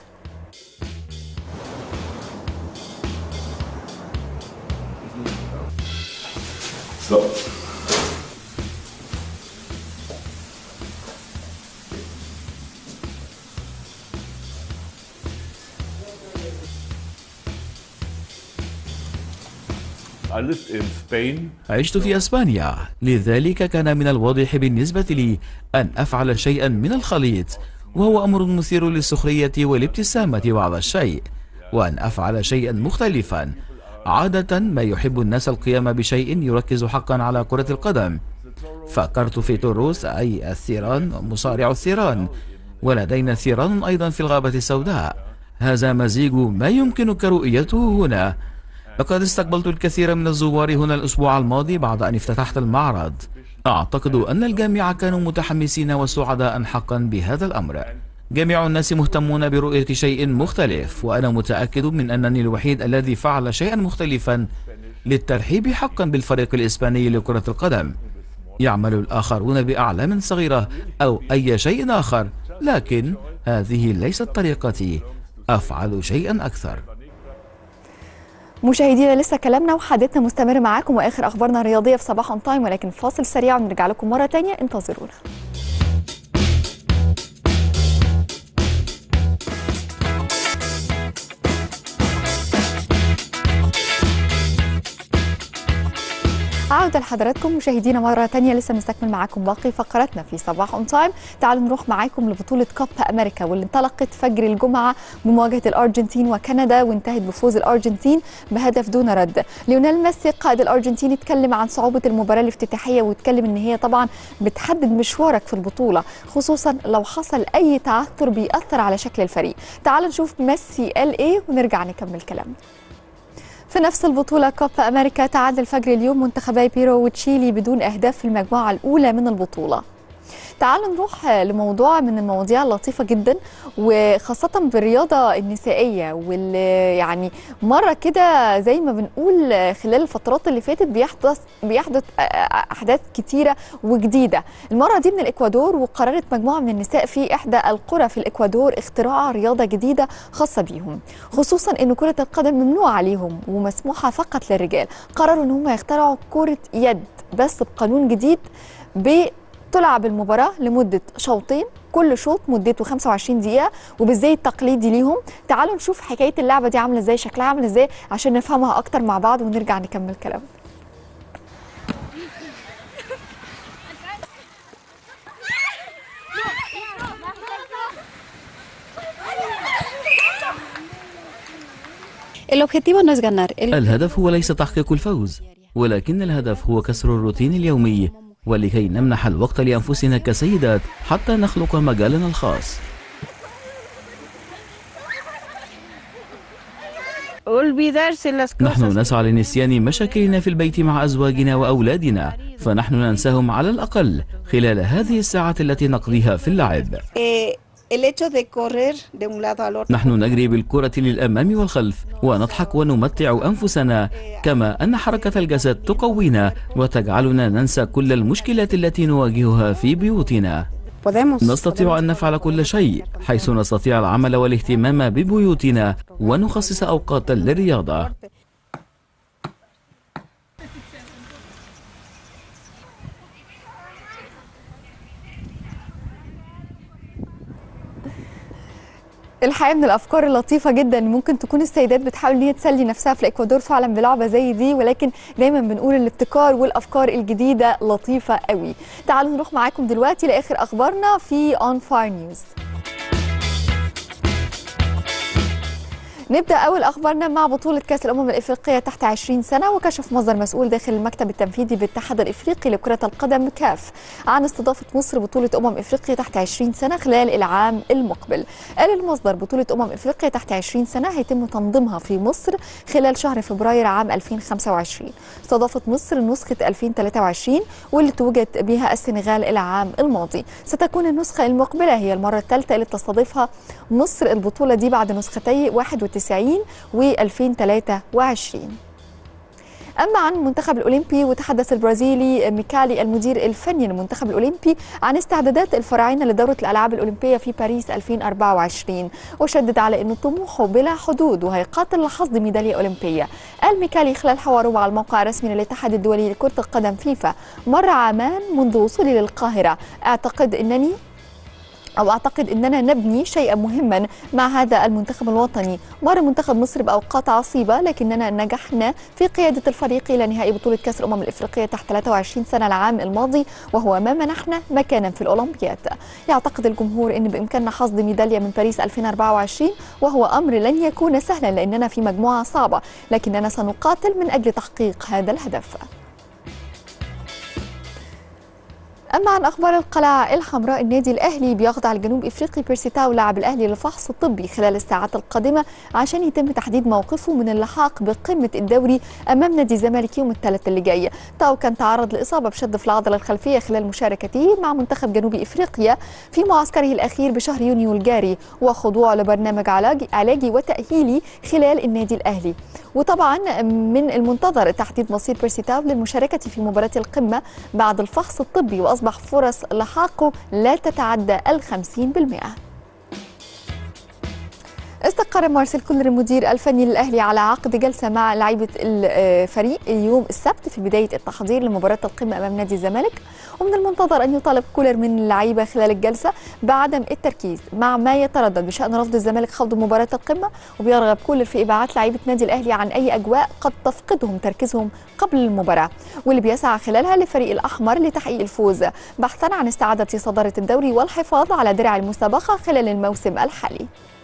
So. I lived in Spain. عشت في اسبانيا لذلك كان من الواضح بالنسبه لي ان افعل شيئا من الخليط وهو امر مثير للسخريه والابتسامه بعض الشيء وان افعل شيئا مختلفا عادة ما يحب الناس القيام بشيء يركز حقا على كرة القدم فكرت في تروس أي الثيران مصارع الثيران ولدينا ثيران أيضا في الغابة السوداء هذا مزيج ما يمكنك رؤيته هنا لقد استقبلت الكثير من الزوار هنا الأسبوع الماضي بعد أن افتتحت المعرض أعتقد أن الجميع كانوا متحمسين وسعداء حقا بهذا الأمر جميع الناس مهتمون برؤية شيء مختلف وأنا متأكد من أنني الوحيد الذي فعل شيئا مختلفا للترحيب حقا بالفريق الإسباني لكرة القدم يعمل الآخرون بأعلام صغيرة أو أي شيء آخر لكن هذه ليست طريقتي أفعل شيئا أكثر مشاهدينا لسه كلامنا وحديثنا مستمر معاكم واخر اخبارنا الرياضيه في صباح اون تايم ولكن فاصل سريع ونرجع لكم مره تانية انتظرونا عودة لحضراتكم مشاهدينا مرة تانية لسه بنستكمل معاكم باقي فقراتنا في صباح اون تايم تعالوا نروح معاكم لبطولة كوبا أمريكا واللي انطلقت فجر الجمعة بمواجهة الأرجنتين وكندا وانتهت بفوز الأرجنتين بهدف دون رد ليونيل ميسي قائد الأرجنتين اتكلم عن صعوبة المباراة الافتتاحية واتكلم ان هي طبعا بتحدد مشوارك في البطولة خصوصا لو حصل أي تعثر بيأثر على شكل الفريق تعالوا نشوف ميسي قال ايه ونرجع نكمل كلامنا في نفس البطولة كوبا أمريكا تعادل فجر اليوم منتخبي بيرو وتشيلي بدون أهداف في المجموعة الأولى من البطولة تعالوا نروح لموضوع من المواضيع اللطيفة جدا وخاصة بالرياضة النسائية واللي يعني مرة كده زي ما بنقول خلال الفترات اللي فاتت بيحدث بيحدث أحداث كتيرة وجديدة المرة دي من الإكوادور وقررت مجموعة من النساء في إحدى القرى في الإكوادور اختراع رياضة جديدة خاصة بيهم خصوصا أن كرة القدم ممنوعة عليهم ومسموحة فقط للرجال قرروا أن هم يخترعوا كرة يد بس بقانون جديد ب تلعب المباراة لمدة شوطين كل شوط مدته 25 دقيقه وبالزي التقليدي ليهم تعالوا نشوف حكايه اللعبه دي عامله ازاي شكلها عامل ازاي عشان نفهمها اكتر مع بعض ونرجع نكمل كلامنا El objetivo no es ganar. El الهدف هو ليس تحقيق الفوز ولكن الهدف هو كسر الروتين اليومي ولكي نمنح الوقت لأنفسنا كسيدات حتى نخلق مجالنا الخاص olvidarse las cosas. نحن نسعى لنسيان مشاكلنا في البيت مع أزواجنا وأولادنا فنحن ننساهم على الأقل خلال هذه الساعات التي نقضيها في اللعب Eh, el hecho de correr de un lado al otro. نحن نجري بالكرة للأمام والخلف ونضحك ونمتع أنفسنا كما أن حركة الجسد تقوينا وتجعلنا ننسى كل المشكلات التي نواجهها في بيوتنا Podemos. نستطيع أن نفعل كل شيء حيث نستطيع العمل والاهتمام ببيوتنا ونخصص أوقاتا للرياضة الحقيقه من الافكار اللطيفه جدا اللي ممكن تكون السيدات بتحاول ان هي تسلي نفسها في الاكوادور فعلا بلعبه زي دي ولكن دايما بنقول الابتكار والافكار الجديده لطيفه قوي تعالوا نروح معاكم دلوقتي لاخر اخبارنا في اون فاير نيوز نبدا اول اخبارنا مع بطوله كاس الامم الافريقيه تحت 20 سنه وكشف مصدر مسؤول داخل المكتب التنفيذي بالاتحاد الافريقي لكره القدم كاف عن استضافه مصر بطوله امم افريقيا تحت 20 سنه خلال العام المقبل قال المصدر بطوله امم افريقيا تحت 20 سنه هيتم تنظيمها في مصر خلال شهر فبراير عام 2025 استضافت مصر نسخه 2023 واللي توجد بها السنغال العام الماضي ستكون النسخه المقبله هي المره الثالثه اللي تستضيفها مصر البطوله دي بعد نسختي 91 و 2023 أما عن المنتخب الأولمبي وتحدث البرازيلي ميكالي المدير الفني للمنتخب الأولمبي عن استعدادات الفراعنة لدورة الألعاب الأولمبية في باريس 2024 وشدد على أنه طموحه بلا حدود وهيقاتل لحصد ميدالية أولمبية قال ميكالي خلال حواره مع الموقع الرسمي للاتحاد الدولي لكرة القدم فيفا مر عامان منذ وصولي للقاهرة أعتقد أنني أو أعتقد أننا نبني شيئا مهما مع هذا المنتخب الوطني مر منتخب مصر بأوقات عصيبة لكننا نجحنا في قيادة الفريق إلى نهائي بطولة كأس الأمم الإفريقية تحت 23 سنة العام الماضي وهو ما منحنا مكانا في الأولمبياد يعتقد الجمهور أن بإمكاننا حصد ميدالية من باريس 2024 وهو أمر لن يكون سهلا لأننا في مجموعة صعبة لكننا سنقاتل من أجل تحقيق هذا الهدف أما عن أخبار القلعة الحمراء النادي الأهلي بيخضع الجنوب إفريقي بيرسيتاو لاعب الأهلي للفحص الطبي خلال الساعات القادمة عشان يتم تحديد موقفه من اللحاق بقمة الدوري أمام نادي الزمالك يوم الثلاث اللي جاي تاو كان تعرض لإصابة بشد في العضلة الخلفية خلال مشاركته مع منتخب جنوب إفريقيا في معسكره الأخير بشهر يونيو الجاري وخضوعه لبرنامج علاجي, علاجي وتأهيلي خلال النادي الأهلي وطبعا من المنتظر تحديد مصير بيرسيتاو للمشاركة في مباراة القمة بعد الفحص الطبي وأصبح فرص لحاقه لا تتعدى الخمسين بالمئة استقر مارسيل كولر المدير الفني للاهلي على عقد جلسه مع لعيبه الفريق يوم السبت في بدايه التحضير لمباراه القمه امام نادي الزمالك ومن المنتظر ان يطالب كولر من اللعيبه خلال الجلسه بعدم التركيز مع ما يتردد بشان رفض الزمالك خوض مباراه القمه وبيرغب كولر في ابعاد لعيبه نادي الاهلي عن اي اجواء قد تفقدهم تركيزهم قبل المباراه واللي بيسعى خلالها لفريق الاحمر لتحقيق الفوز بحثا عن استعاده صداره الدوري والحفاظ على درع المسابقه خلال الموسم الحالي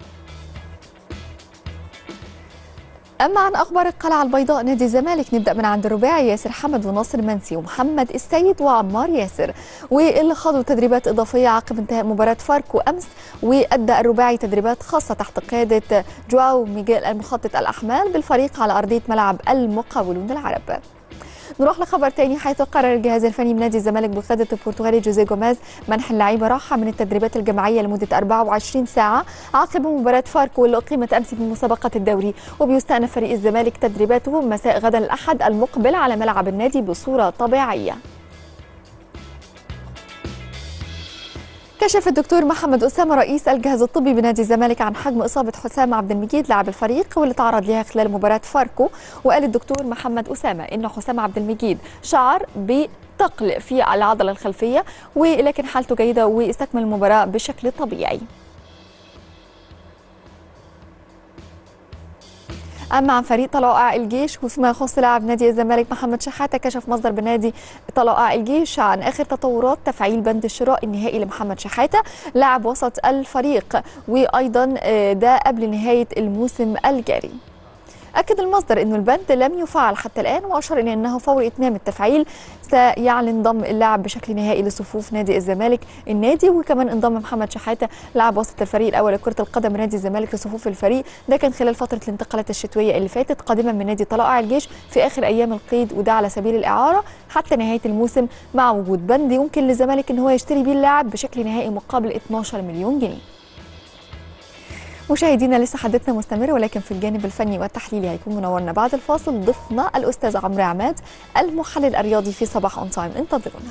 أما عن أخبار القلعة البيضاء نادي الزمالك نبدأ من عند الرباعي ياسر حمد وناصر منسي ومحمد السيد وعمار ياسر واللي خاضوا تدريبات إضافية عقب انتهاء مباراة فاركو أمس وأدى الرباعي تدريبات خاصة تحت قيادة جواو ميغيل المخطط الأحمال بالفريق على أرضية ملعب المقاولون العرب نروح لخبر تاني حيث قرر الجهاز الفني من نادي الزمالك بقياده البرتغالي جوزيه جوميز منح اللعيبه راحه من التدريبات الجماعيه لمده 24 ساعه عقب مباراه فاركو اللي اقيمت امس في مسابقه الدوري وبيستأنف فريق الزمالك تدريباته مساء غدا الاحد المقبل على ملعب النادي بصوره طبيعيه كشف الدكتور محمد أسامة رئيس الجهاز الطبي بنادي الزمالك عن حجم إصابة حسام عبد المجيد لاعب الفريق واللي تعرض لها خلال مباراة فاركو وقال الدكتور محمد أسامة إن حسام عبد المجيد شعر ب تقل في العضله الخلفيه ولكن حالته جيده واستكمل المباراه بشكل طبيعي أما عن فريق طلائع الجيش وفيما يخص لاعب نادي الزمالك محمد شحاتة كشف مصدر بنادي طلائع الجيش عن آخر تطورات تفعيل بند الشراء النهائي لمحمد شحاتة لاعب وسط الفريق وأيضا آه، ده قبل نهاية الموسم الجاري أكد المصدر أن البند لم يفعل حتى الآن وأشار إلى أنه فور إتمام التفعيل سيعلن ضم اللاعب بشكل نهائي لصفوف نادي الزمالك النادي وكمان انضم محمد شحاتة لاعب وسط الفريق الأول لكرة القدم نادي الزمالك لصفوف الفريق ده كان خلال فترة الانتقالات الشتوية اللي فاتت قادما من نادي طلائع الجيش في آخر أيام القيد وده على سبيل الإعارة حتى نهاية الموسم مع وجود بند يمكن للزمالك أن هو يشتري بيه اللاعب بشكل نهائي مقابل 12 مليون جنيه مشاهدينا لسه حديثنا مستمر ولكن في الجانب الفني والتحليلي هيكون منورنا بعد الفاصل ضيفنا الاستاذ عمرو عماد المحلل الرياضي في صباح اون تايم انتظرونا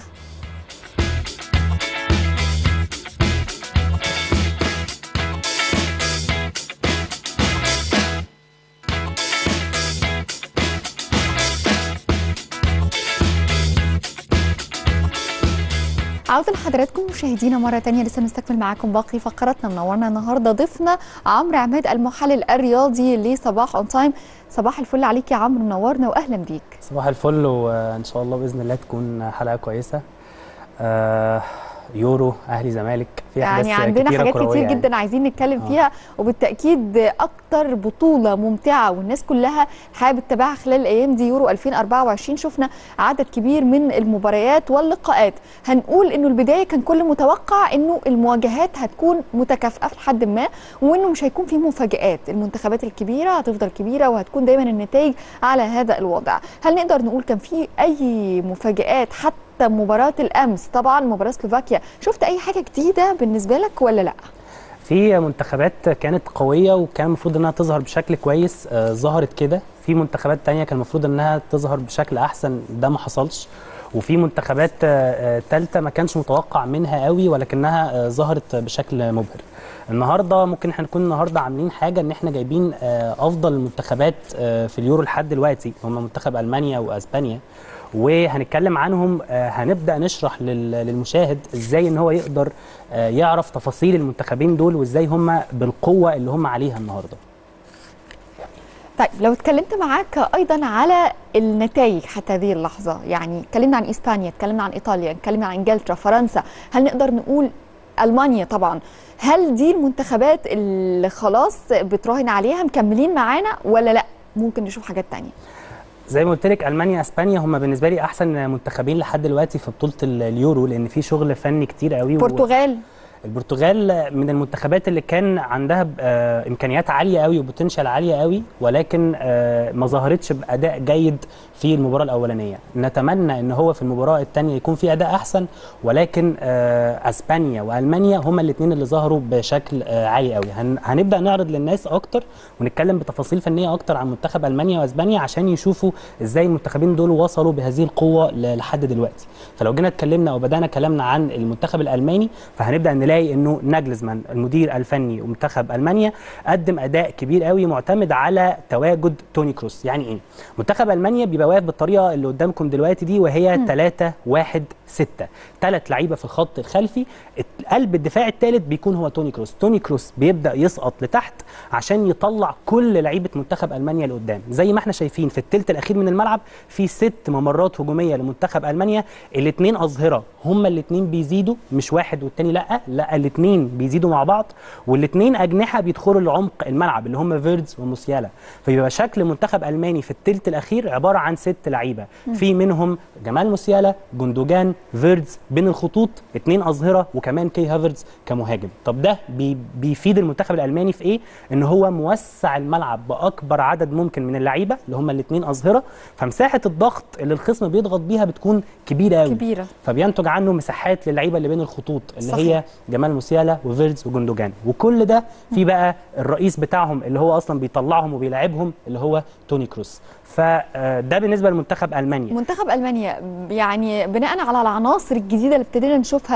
عودة لحضراتكم مشاهدينا مرة تانية لسه بنستكمل معاكم باقي فقراتنا منورنا النهاردة ضيفنا عمرو عماد المحلل الرياضي لصباح اون تايم صباح الفل عليك يا عمرو منورنا واهلا بيك صباح الفل وان شاء الله باذن الله تكون حلقه كويسه آه يورو اهلي زمالك في احداث يعني عندنا كتيرة حاجات كروية كتير يعني. جدا عايزين نتكلم آه. فيها وبالتاكيد اكتر بطوله ممتعه والناس كلها حابب تتابعها خلال الايام دي يورو 2024 شفنا عدد كبير من المباريات واللقاءات هنقول انه البدايه كان كل متوقع انه المواجهات هتكون متكافئه في حد ما وانه مش هيكون في مفاجات المنتخبات الكبيره هتفضل كبيره وهتكون دايما النتائج على هذا الوضع هل نقدر نقول كان في اي مفاجات حتى مباراه الامس طبعا مباراه سلوفاكيا شفت اي حاجه جديده بالنسبه لك ولا لا في منتخبات كانت قويه وكان المفروض انها تظهر بشكل كويس آه ظهرت كده في منتخبات تانية كان المفروض انها تظهر بشكل احسن ده ما حصلش وفي منتخبات آه، آه، تالتة ما كانش متوقع منها قوي ولكنها آه، ظهرت بشكل مبهر النهارده ممكن احنا نكون النهارده عاملين حاجه ان احنا جايبين آه، افضل المنتخبات آه، في اليورو لحد دلوقتي هم منتخب المانيا واسبانيا وهنتكلم عنهم آه، هنبدا نشرح لل- للمشاهد ازاي ان هو يقدر آه، يعرف تفاصيل المنتخبين دول وازاي هم بالقوه اللي هم عليها النهارده طيب لو اتكلمت معاك ايضا على النتائج حتى هذه اللحظه يعني اتكلمنا عن اسبانيا اتكلمنا عن ايطاليا اتكلمنا عن انجلترا فرنسا هل نقدر نقول المانيا طبعا هل دي المنتخبات اللي خلاص بتراهن عليها مكملين معانا ولا لا ممكن نشوف حاجات تانية زي ما قلت لك المانيا اسبانيا هم بالنسبه لي احسن منتخبين لحد دلوقتي في بطوله ال- اليورو لان في شغل فني كتير قوي و- البرتغال البرتغال من المنتخبات اللي كان عندها آه، امكانيات عاليه قوي وبوتنشال عاليه قوي ولكن آه، ما ظهرتش باداء جيد في المباراه الاولانيه نتمنى ان هو في المباراه الثانيه يكون في اداء احسن ولكن آه، اسبانيا والمانيا هما الاثنين اللي ظهروا بشكل آه، عالي قوي هن- هنبدا نعرض للناس اكتر ونتكلم بتفاصيل فنيه اكتر عن منتخب المانيا واسبانيا عشان يشوفوا ازاي المنتخبين دول وصلوا بهذه القوه ل- لحد دلوقتي فلو جينا اتكلمنا او بدانا كلامنا عن المنتخب الالماني فهنبدا نلاقي انه ناجلزمان المدير الفني ومنتخب المانيا قدم اداء كبير قوي معتمد على تواجد توني كروس يعني ايه منتخب المانيا بيبقى واقف بالطريقه اللي قدامكم دلوقتي دي وهي 3 1 6 ثلاث لعيبه في الخط الخلفي قلب الدفاع الثالث بيكون هو توني كروس توني كروس بيبدا يسقط لتحت عشان يطلع كل لعيبه منتخب المانيا لقدام زي ما احنا شايفين في الثلث الاخير من الملعب في ست ممرات هجوميه لمنتخب المانيا الاثنين اظهره هما الاثنين بيزيدوا مش واحد والتاني لا لا الاثنين بيزيدوا مع بعض والاثنين اجنحه بيدخلوا لعمق الملعب اللي هم فيردز وموسيالا فيبقى شكل منتخب الماني في الثلث الاخير عباره عن ست لعيبه في منهم جمال موسيالا جندوجان فيردز بين الخطوط اثنين اظهره وكمان كي هافرز كمهاجم طب ده بي بيفيد المنتخب الالماني في ايه ان هو موسع الملعب باكبر عدد ممكن من اللعيبه اللي هم الاثنين اظهره فمساحه الضغط اللي الخصم بيضغط بيها بتكون كبيره قوي كبيرة. فبينتج عنه مساحات للعيبه اللي بين الخطوط اللي صحيح. هي جمال موسيالا وفيردز وجندوجان وكل ده في بقى الرئيس بتاعهم اللي هو اصلا بيطلعهم وبيلاعبهم اللي هو توني كروس فده بالنسبه لمنتخب المانيا منتخب المانيا يعني بناء على العناصر الجديده اللي ابتدينا نشوفها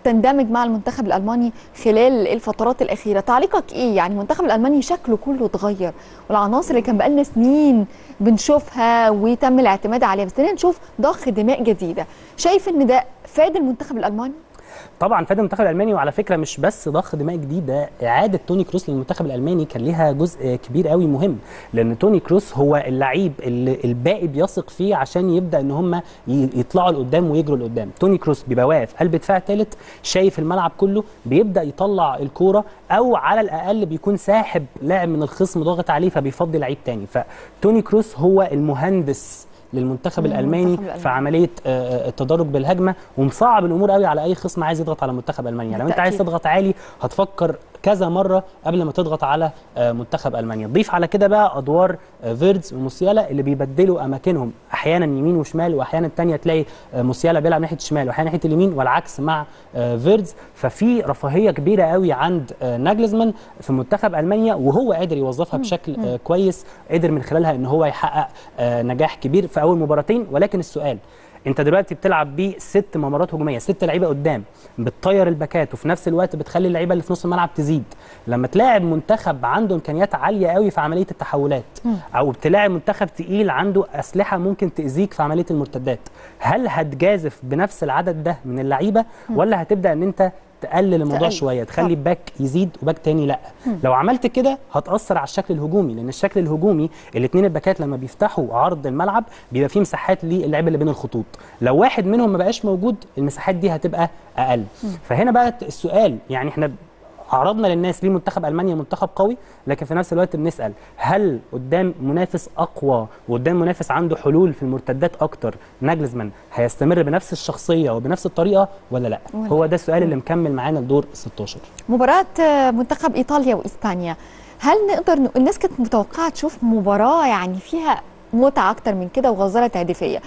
تندمج مع المنتخب الالماني خلال الفترات الاخيره تعليقك ايه يعني المنتخب الالماني شكله كله اتغير والعناصر اللي كان بقالنا سنين بنشوفها وتم الاعتماد عليها بس هنا نشوف ضخ دماء جديده شايف ان ده فاد المنتخب الالماني طبعا فاد المنتخب الالماني وعلى فكره مش بس ضخ دماء جديد ده اعاده توني كروس للمنتخب الالماني كان ليها جزء كبير قوي مهم لان توني كروس هو اللعيب اللي الباقي بيثق فيه عشان يبدا ان هم يطلعوا لقدام ويجروا لقدام توني كروس بيبقى واقف قلب دفاع ثالث شايف الملعب كله بيبدا يطلع الكوره او على الاقل بيكون ساحب لاعب من الخصم ضاغط عليه فبيفضي لعيب تاني فتوني كروس هو المهندس للمنتخب الالماني الألماني. في عمليه آه، التدرج بالهجمه ومصعب الامور قوي على اي خصم عايز يضغط على منتخب المانيا لو انت عايز بالتأكيد. تضغط عالي هتفكر كذا مره قبل ما تضغط على آه، منتخب المانيا ضيف على كده بقى ادوار آه، فيردز وموسيالا اللي بيبدلوا اماكنهم احيانا يمين وشمال واحيانا الثانيه تلاقي آه، موسيالا بيلعب ناحيه الشمال واحيانا ناحيه اليمين والعكس مع آه، فيردز ففي رفاهيه كبيره قوي عند آه، ناجلزمان في منتخب المانيا وهو قادر يوظفها بشكل آه، كويس قدر من خلالها ان هو يحقق آه، نجاح كبير في اول مباراتين ولكن السؤال انت دلوقتي بتلعب بيه ست ممرات هجوميه ست لعيبه قدام بتطير الباكات وفي نفس الوقت بتخلي اللعيبه اللي في نص الملعب تزيد لما تلاعب منتخب عنده امكانيات عاليه قوي في عمليه التحولات او بتلاعب منتخب تقيل عنده اسلحه ممكن تاذيك في عمليه المرتدات هل هتجازف بنفس العدد ده من اللعيبه ولا هتبدا ان انت تقلل الموضوع تقلل. شويه تخلي باك يزيد وباك تاني لا لو عملت كده هتاثر على الشكل الهجومي لان الشكل الهجومي الاثنين الباكات لما بيفتحوا عرض الملعب بيبقى فيه مساحات للعيبه اللي بين الخطوط لو واحد منهم ما بقاش موجود المساحات دي هتبقى اقل فهنا بقى السؤال يعني احنا عرضنا للناس ليه منتخب المانيا منتخب قوي لكن في نفس الوقت بنسال هل قدام منافس اقوى وقدام منافس عنده حلول في المرتدات اكتر ناجلزمان هيستمر بنفس الشخصيه وبنفس الطريقه ولا لا ولا هو ده السؤال اللي مكمل معانا لدور 16 مباراة آه، منتخب إيطاليا وإسبانيا هل نقدر ن... الناس كانت متوقعة تشوف مباراة يعني فيها متعة أكتر من كده وغزارة تهديفية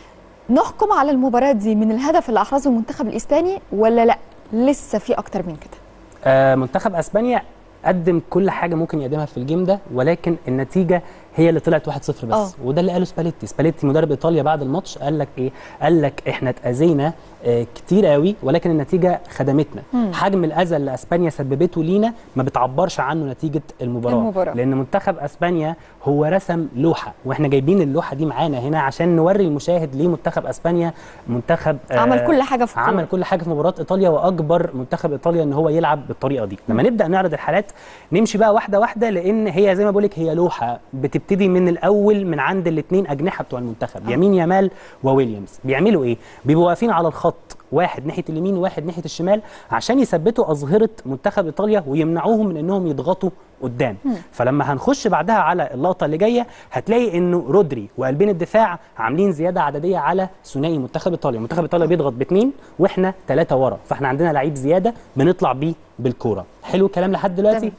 نحكم على المباراة دي من الهدف اللي أحرزه المنتخب الإسباني ولا لا لسه في أكتر من كده آه، منتخب اسبانيا قدم كل حاجه ممكن يقدمها في الجيم ده ولكن النتيجه هي اللي طلعت 1-0 بس آه. وده اللي قاله سباليتي سباليتي مدرب ايطاليا بعد الماتش قال لك ايه قال لك احنا اتاذينا آه، كتير قوي ولكن النتيجه خدمتنا حجم الاذى اللي اسبانيا سببته لينا ما بتعبرش عنه نتيجه المباراه, المباراة. لان منتخب اسبانيا هو رسم لوحه واحنا جايبين اللوحه دي معانا هنا عشان نوري المشاهد ليه منتخب اسبانيا منتخب آه، عمل كل حاجة في الكورة. عمل كل حاجه في مباراه ايطاليا واجبر منتخب ايطاليا ان هو يلعب بالطريقه دي لما نبدا نعرض الحالات نمشي بقى واحده واحده لان هي زي ما بقول لك هي لوحه بتبتدي من الاول من عند الاثنين اجنحه بتوع المنتخب يمين يامال وويليامز بيعملوا ايه بيبقوا واقفين على الخط واحد ناحيه اليمين وواحد ناحيه الشمال عشان يثبتوا اظهره منتخب ايطاليا ويمنعوهم من انهم يضغطوا قدام فلما هنخش بعدها على اللقطه اللي جايه هتلاقي انه رودري وقلبين الدفاع عاملين زياده عدديه على ثنائي منتخب ايطاليا منتخب ايطاليا بيضغط باثنين واحنا ثلاثه ورا فاحنا عندنا لعيب زياده بنطلع بيه بالكوره حلو الكلام لحد دلوقتي تمام.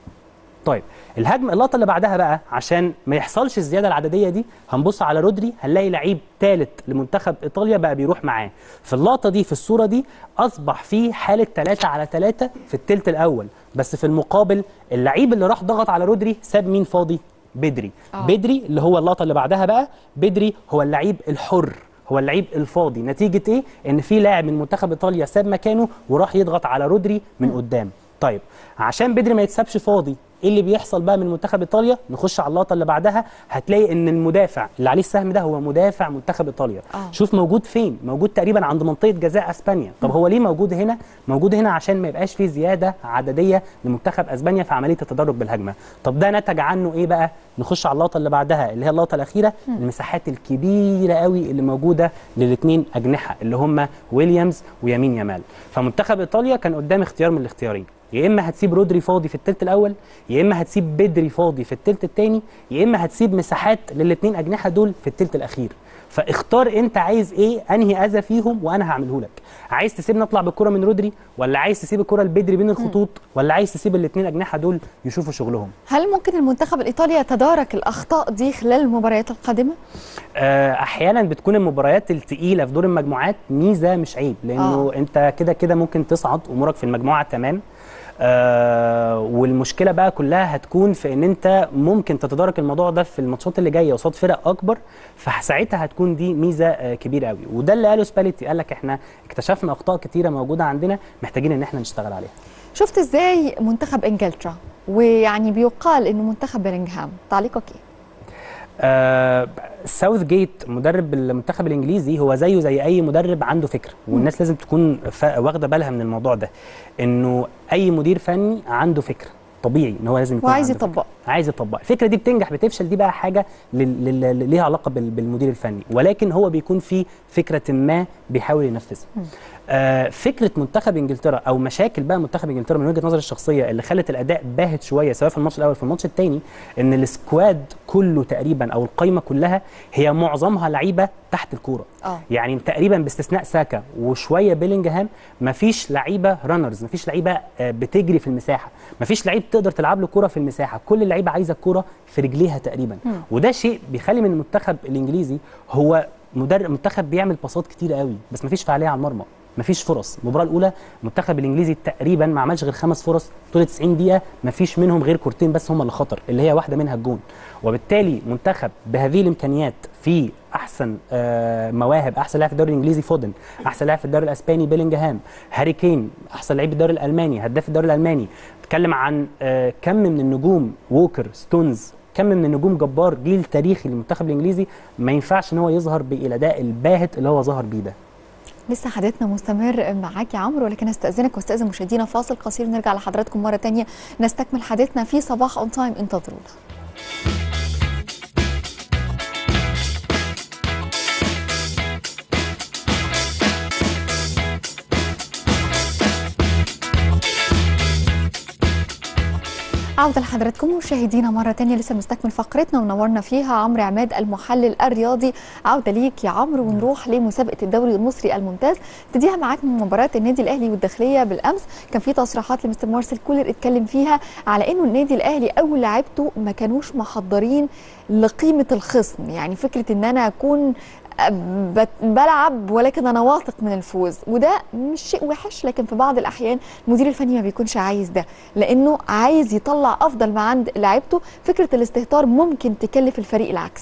طيب الهجمه اللقطه اللي بعدها بقى عشان ما يحصلش الزياده العدديه دي هنبص على رودري هنلاقي لعيب ثالث لمنتخب ايطاليا بقى بيروح معاه في اللقطه دي في الصوره دي اصبح في حاله 3 على 3 في الثلث الاول بس في المقابل اللعيب اللي راح ضغط على رودري ساب مين فاضي بدري آه. بدري اللي هو اللقطه اللي بعدها بقى بدري هو اللعيب الحر هو اللعيب الفاضي نتيجه ايه ان في لاعب من منتخب ايطاليا ساب مكانه وراح يضغط على رودري من قدام طيب عشان بدري ما يتسابش فاضي ايه اللي بيحصل بقى من منتخب ايطاليا نخش على اللقطه اللي بعدها هتلاقي ان المدافع اللي عليه السهم ده هو مدافع منتخب ايطاليا آه. شوف موجود فين موجود تقريبا عند منطقه جزاء اسبانيا طب هو ليه موجود هنا موجود هنا عشان ما يبقاش فيه زياده عدديه لمنتخب اسبانيا في عمليه التدرج بالهجمه طب ده نتج عنه ايه بقى نخش على اللقطه اللي بعدها اللي هي اللقطه الاخيره المساحات الكبيره قوي اللي موجوده للاثنين اجنحه اللي هم ويليامز ويمين يامال فمنتخب ايطاليا كان قدام اختيار من الاختيارين يا اما هتسيب رودري فاضي في الثلث الاول يا اما هتسيب بدري فاضي في الثلث الثاني يا اما هتسيب مساحات للاثنين اجنحه دول في الثلث الاخير فاختار انت عايز ايه انهي اذى فيهم وانا هعمله لك عايز تسيبني اطلع بالكره من رودري ولا عايز تسيب الكره لبدري بين الخطوط ولا عايز تسيب الاثنين اجنحه دول يشوفوا شغلهم هل ممكن المنتخب الإيطالي يتدارك الأخطاء دي خلال المباريات القادمة؟ آه، احيانا بتكون المباريات التقيله في دور المجموعات ميزه مش عيب لانه آه. آه. انت كده كده ممكن تصعد امورك في المجموعه تمام آه والمشكله بقى كلها هتكون في ان انت ممكن تتدارك الموضوع ده في الماتشات اللي جايه قصاد فرق اكبر فساعتها هتكون دي ميزه آه كبيره قوي وده اللي قاله سباليتي قال لك احنا اكتشفنا اخطاء كتيره موجوده عندنا محتاجين ان احنا نشتغل عليها شفت ازاي منتخب انجلترا ويعني بيقال انه منتخب بيلينغهام تعليقك ايه آه ساوث جيت مدرب المنتخب الانجليزي هو زيه زي اي مدرب عنده فكره والناس لازم تكون فا- واخده بالها من الموضوع ده انه اي مدير فني عنده فكره طبيعي ان هو لازم يكون وعايز عنده فكرة. يطبقها عايز يطبق الفكره دي بتنجح بتفشل دي بقى حاجه لل- لل- ليها علاقه بال- بالمدير الفني ولكن هو بيكون في فكره ما بيحاول ينفذها آه فكره منتخب انجلترا او مشاكل بقى منتخب انجلترا من وجهه نظري الشخصيه اللي خلت الاداء باهت شويه سواء في الماتش الاول في الماتش الثاني ان السكواد كله تقريبا او القايمه كلها هي معظمها لعيبه تحت الكوره اه يعني تقريبا باستثناء ساكا وشويه بيلينجهام مفيش لعيبه رانرز مفيش لعيبه آه، بتجري في المساحه مفيش لعيب تقدر تلعب له كوره في المساحه كل اللعيبه عايزه الكوره في رجليها تقريبا مم. وده شيء بيخلي من المنتخب الانجليزي هو مدرب منتخب بيعمل باصات كتير قوي بس مفيش فعاليه على المرمى مفيش فرص المباراه الاولى المنتخب الانجليزي تقريبا ما عملش غير خمس فرص طول 90 دقيقه مفيش منهم غير كورتين بس هم اللي خطر اللي هي واحده منها الجون وبالتالي منتخب بهذه الامكانيات في احسن آه، مواهب احسن لاعب في الدوري الانجليزي فودن احسن لاعب في الدوري الاسباني بيلينجهام هاري كين احسن لعيب الدوري الالماني هداف الدوري الالماني بتكلم عن آه، كم من النجوم ووكر ستونز كم من النجوم جبار جيل تاريخي للمنتخب الانجليزي ما ينفعش ان هو يظهر بالاداء الباهت اللي هو ظهر بيه ده لسه حديثنا مستمر معاك يا عمرو ولكن استاذنك واستاذن مشاهدينا فاصل قصير نرجع لحضراتكم مره تانية نستكمل حديثنا في صباح اون تايم انتظرونا عودة لحضراتكم مشاهدينا مرة تانية لسه بنستكمل فقرتنا ونورنا فيها عمرو عماد المحلل الرياضي عودة ليك يا عمرو ونروح لمسابقة الدوري المصري الممتاز تديها معاك من مباراة النادي الأهلي والداخلية بالأمس كان في تصريحات لمستر مارسيل كولر اتكلم فيها على إنه النادي الأهلي أول لعيبته ما كانوش محضرين لقيمة الخصم يعني فكرة إن أنا أكون بت- بلعب ولكن انا واثق من الفوز وده مش شيء وحش لكن في بعض الاحيان المدير الفني ما بيكونش عايز ده لانه عايز يطلع افضل ما عند لعيبته فكره الاستهتار ممكن تكلف الفريق العكس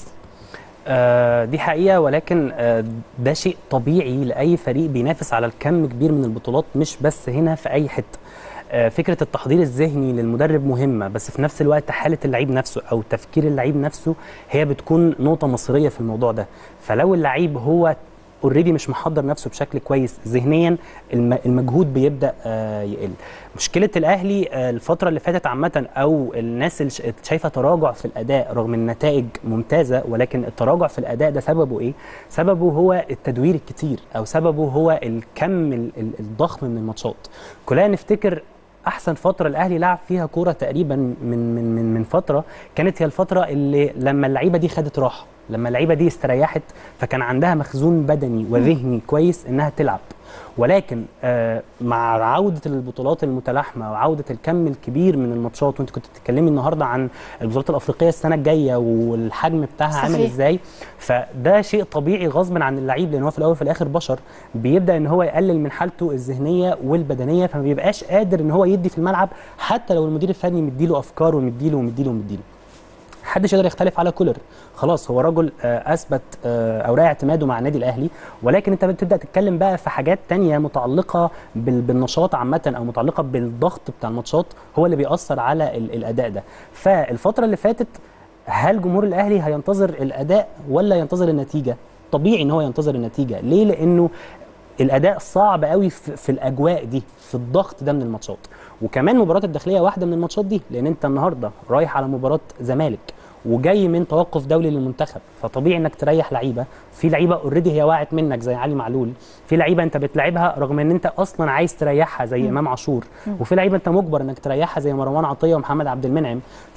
آه دي حقيقة ولكن آه ده شيء طبيعي لأي فريق بينافس على الكم كبير من البطولات مش بس هنا في أي حتة آه فكرة التحضير الذهني للمدرب مهمة بس في نفس الوقت حالة اللعيب نفسه أو تفكير اللعيب نفسه هي بتكون نقطة مصيرية في الموضوع ده فلو اللعيب هو اوريدي مش محضر نفسه بشكل كويس ذهنيا الم- المجهود بيبدا آه، يقل مشكله الاهلي آه، الفتره اللي فاتت عامه او الناس اللي ش- شايفه تراجع في الاداء رغم النتائج ممتازه ولكن التراجع في الاداء ده سببه ايه سببه هو التدوير الكتير او سببه هو الكم ال- ال- الضخم من الماتشات كلنا نفتكر احسن فتره الاهلي لعب فيها كوره تقريبا من من من من فتره كانت هي الفتره اللي لما اللعيبه دي خدت راحه لما اللعيبه دي استريحت فكان عندها مخزون بدني وذهني كويس انها تلعب ولكن آه مع عوده البطولات المتلاحمه وعوده الكم الكبير من الماتشات وانت كنت بتتكلمي النهارده عن البطولات الافريقيه السنه الجايه والحجم بتاعها عامل صحيح. ازاي فده شيء طبيعي غصب عن اللعيب لان هو في الاول وفي الاخر بشر بيبدا ان هو يقلل من حالته الذهنيه والبدنيه فما بيبقاش قادر ان هو يدي في الملعب حتى لو المدير الفني مديله افكار ومديله ومديله ومديله محدش يقدر يختلف على كولر خلاص هو رجل آه، اثبت آه، اوراق اعتماده مع النادي الاهلي ولكن انت بتبدا تتكلم بقى في حاجات تانية متعلقه بال- بالنشاط عامه او متعلقه بالضغط بتاع الماتشات هو اللي بيأثر على ال- الاداء ده فالفتره اللي فاتت هل جمهور الاهلي هينتظر الاداء ولا ينتظر النتيجه طبيعي ان هو ينتظر النتيجه ليه لانه الاداء صعب قوي في, في الاجواء دي في الضغط ده من الماتشات وكمان مباراه الداخليه واحده من الماتشات دي لان انت النهارده رايح على مباراه زمالك وجاي من توقف دولي للمنتخب فطبيعي انك تريح لعيبه في لعيبه اوريدي هي وقعت منك زي علي معلول في لعيبه انت بتلعبها رغم ان انت اصلا عايز تريحها زي امام عاشور وفي لعيبه انت مجبر انك تريحها زي مروان عطيه ومحمد عبد المنعم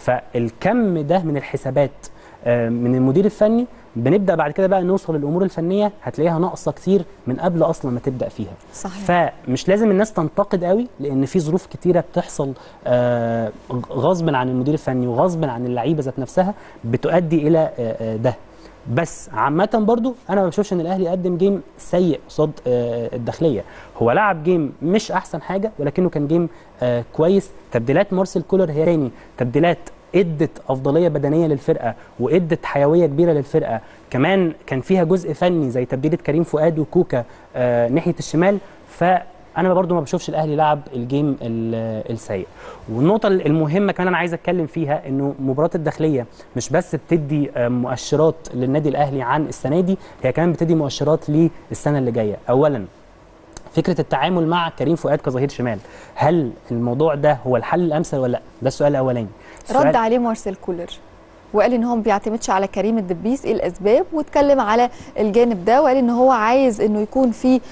فالكم ده من الحسابات آه، من المدير الفني بنبدا بعد كده بقى نوصل للامور الفنيه هتلاقيها ناقصه كتير من قبل اصلا ما تبدا فيها صحيح فمش لازم الناس تنتقد قوي لان في ظروف كتيره بتحصل آه، غصب عن المدير الفني وغصب عن اللعيبه ذات نفسها بتؤدي الى آه، آه، ده بس عامة برضو انا ما بشوفش ان الاهلي قدم جيم سيء قصاد آه، الداخلية هو لعب جيم مش احسن حاجة ولكنه كان جيم آه، كويس تبديلات مارسيل كولر هي تاني تبديلات ادت افضليه بدنيه للفرقه وادت حيويه كبيره للفرقه كمان كان فيها جزء فني زي تبديله كريم فؤاد وكوكا آه ناحيه الشمال فانا برضو ما بشوفش الاهلي لعب الجيم ال- السيء والنقطه المهمه كمان انا عايز اتكلم فيها انه مباراه الداخليه مش بس بتدي آه، مؤشرات للنادي الاهلي عن السنه دي هي كمان بتدي مؤشرات للسنه اللي جايه اولا فكره التعامل مع كريم فؤاد كظهير شمال هل الموضوع ده هو الحل الامثل ولا لا ده السؤال الاولاني السؤال- رد عليه مارسيل كولر وقال ان هو ما بيعتمدش على كريم الدبيس ايه الاسباب واتكلم على الجانب ده وقال ان هو عايز انه يكون في آه،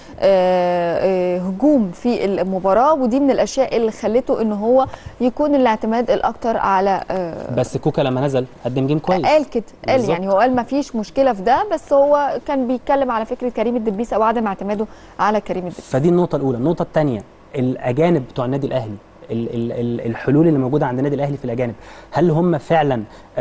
آه، هجوم في المباراه ودي من الاشياء اللي خلته ان هو يكون الاعتماد الاكتر على آه، بس كوكا لما نزل قدم جيم كويس قال كده قال بالظبط. يعني هو قال ما فيش مشكله في ده بس هو كان بيتكلم على فكره كريم الدبيس او عدم اعتماده على كريم الدبيس فدي النقطه الاولى النقطه الثانيه الاجانب بتوع النادي الاهلي ال- ال- ال- الحلول اللي موجوده عند النادي الاهلي في الاجانب هل هم فعلا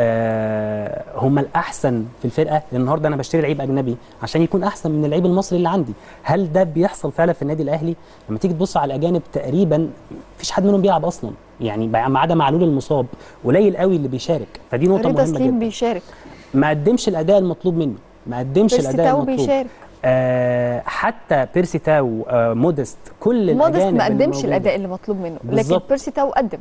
آه هم الاحسن في الفرقه لان النهارده انا بشتري لعيب اجنبي عشان يكون احسن من اللعيب المصري اللي عندي هل ده بيحصل فعلا في النادي الاهلي لما تيجي تبص على الاجانب تقريبا مفيش حد منهم بيلعب اصلا يعني ما عدا معلول المصاب قليل قوي اللي بيشارك فدي نقطه رضا مهمه سليم جدا بيشارك ما قدمش الاداء المطلوب منه ما قدمش بيرسي الاداء تاو المطلوب بيشارك آه حتى بيرسي تاو آه مودست كل مودست الاجانب ما اللي قدمش موجودة. الاداء اللي مطلوب منه لكن بالظبط. بيرسي تاو قدم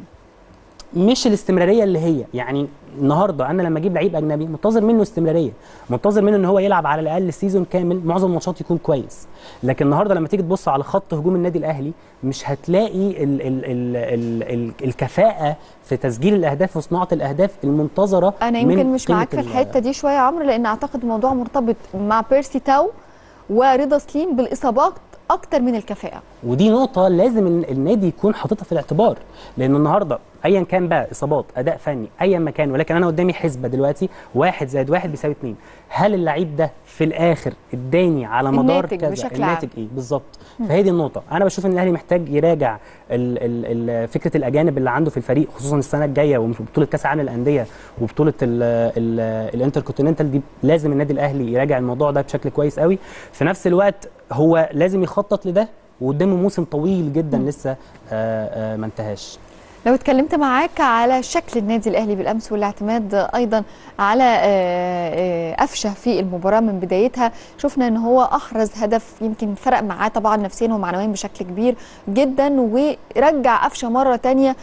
مش الاستمراريه اللي هي يعني النهارده انا لما اجيب لعيب اجنبي منتظر منه استمراريه منتظر منه ان هو يلعب على الاقل سيزون كامل معظم الماتشات يكون كويس لكن النهارده لما تيجي تبص على خط هجوم النادي الاهلي مش هتلاقي ال ال ال ال ال الكفاءه في تسجيل الاهداف وصناعه الاهداف المنتظره انا من يمكن مش قيمة معاك في ال- الحته دي شويه يا عمرو لان اعتقد الموضوع مرتبط مع بيرسي تاو ورضا سليم بالاصابات اكتر من الكفاءه ودي نقطة لازم ال- النادي يكون حاططها في الاعتبار لأن النهاردة أيا كان بقى إصابات أداء فني أيا ما كان ولكن أنا قدامي حسبة دلوقتي واحد زائد واحد بيساوي اتنين هل اللعيب ده في الآخر اداني على مدار الناتج كذا بشكل الناتج عام. إيه بالظبط فهي دي النقطة أنا بشوف إن الأهلي محتاج يراجع ال ال ال فكرة الأجانب اللي عنده في الفريق خصوصا السنة الجاية وبطولة كأس العالم للأندية وبطولة الانتركونتيننتال دي لازم النادي الأهلي يراجع الموضوع ده بشكل كويس قوي في نفس الوقت هو لازم يخطط لده وقدامه موسم طويل جدا لسه آه، آه، ما انتهاش لو اتكلمت معاك على شكل النادي الاهلي بالامس والاعتماد ايضا على آه، آه، قفشه في المباراه من بدايتها شفنا ان هو احرز هدف يمكن فرق معاه طبعا نفسيا ومعنويا بشكل كبير جدا ورجع قفشه مره تانية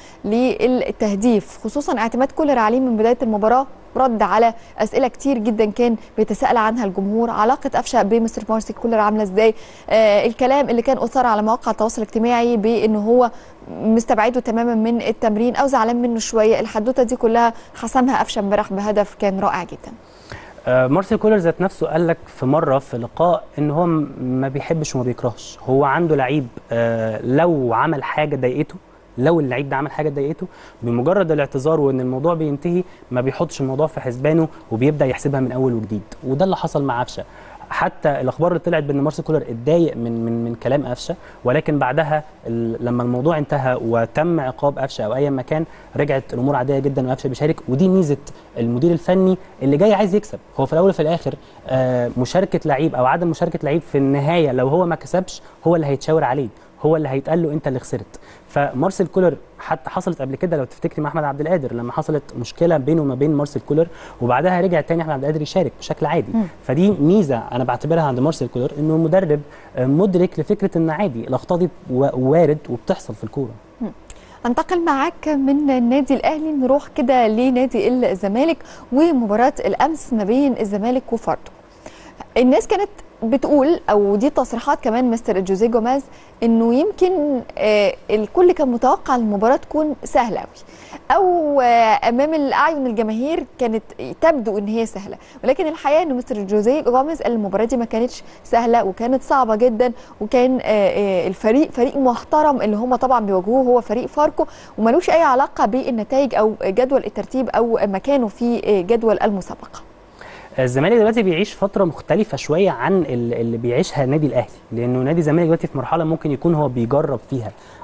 للتهديف خصوصا اعتماد كولر عليه من بدايه المباراه رد على اسئله كتير جدا كان بيتساءل عنها الجمهور علاقه قفشه بمستر مارسيل كولر عامله ازاي آه الكلام اللي كان اثار على مواقع التواصل الاجتماعي بان هو مستبعده تماما من التمرين او زعلان منه شويه الحدوته دي كلها حسمها قفشه امبارح بهدف كان رائع جدا آه، مارسيل كولر ذات نفسه قال لك في مره في لقاء ان هو م- ما بيحبش وما بيكرهش هو عنده لعيب آه، لو عمل حاجه ضايقته لو اللعيب ده عمل حاجه ضايقته بمجرد الاعتذار وان الموضوع بينتهي ما بيحطش الموضوع في حسبانه وبيبدا يحسبها من اول وجديد وده اللي حصل مع قفشه حتى الاخبار اللي طلعت بان مارسيل كولر اتضايق من من من كلام قفشه ولكن بعدها ال- لما الموضوع انتهى وتم عقاب قفشه او ايا ما كان رجعت الامور عاديه جدا وقفشه بيشارك ودي ميزه المدير الفني اللي جاي عايز يكسب هو في الاول وفي الاخر آه، مشاركه لعيب او عدم مشاركه لعيب في النهايه لو هو ما كسبش هو اللي هيتشاور عليه هو اللي هيتقال له انت اللي خسرت فمارسيل كولر حتى حصلت قبل كده لو تفتكري مع احمد عبد القادر لما حصلت مشكله بينه وما بين مارسيل كولر وبعدها رجع تاني احمد عبد القادر يشارك بشكل عادي فدي ميزه انا بعتبرها عند مارسيل كولر انه مدرب آه، مدرك لفكره ان عادي الاخطاء دي و- وارد وبتحصل في الكوره انتقل معاك من النادي الاهلي نروح كده لنادي الزمالك ومباراه الامس ما بين الزمالك وفاركو الناس كانت بتقول او دي تصريحات كمان مستر جوزيه جوماز انه يمكن آه الكل كان متوقع المباراه تكون سهله قوي او آه امام الاعين الجماهير كانت تبدو ان هي سهله ولكن الحقيقه ان مستر جوزيه جوماز قال المباراه دي ما كانتش سهله وكانت صعبه جدا وكان آه آه الفريق فريق محترم اللي هم طبعا بيواجهوه هو فريق فاركو وملوش اي علاقه بالنتائج او جدول الترتيب او مكانه في آه جدول المسابقه الزمالك دلوقتي بيعيش فتره مختلفه شويه عن ال- اللي بيعيشها النادي الاهلي لانه نادي الزمالك دلوقتي في مرحله ممكن يكون هو بيجرب فيها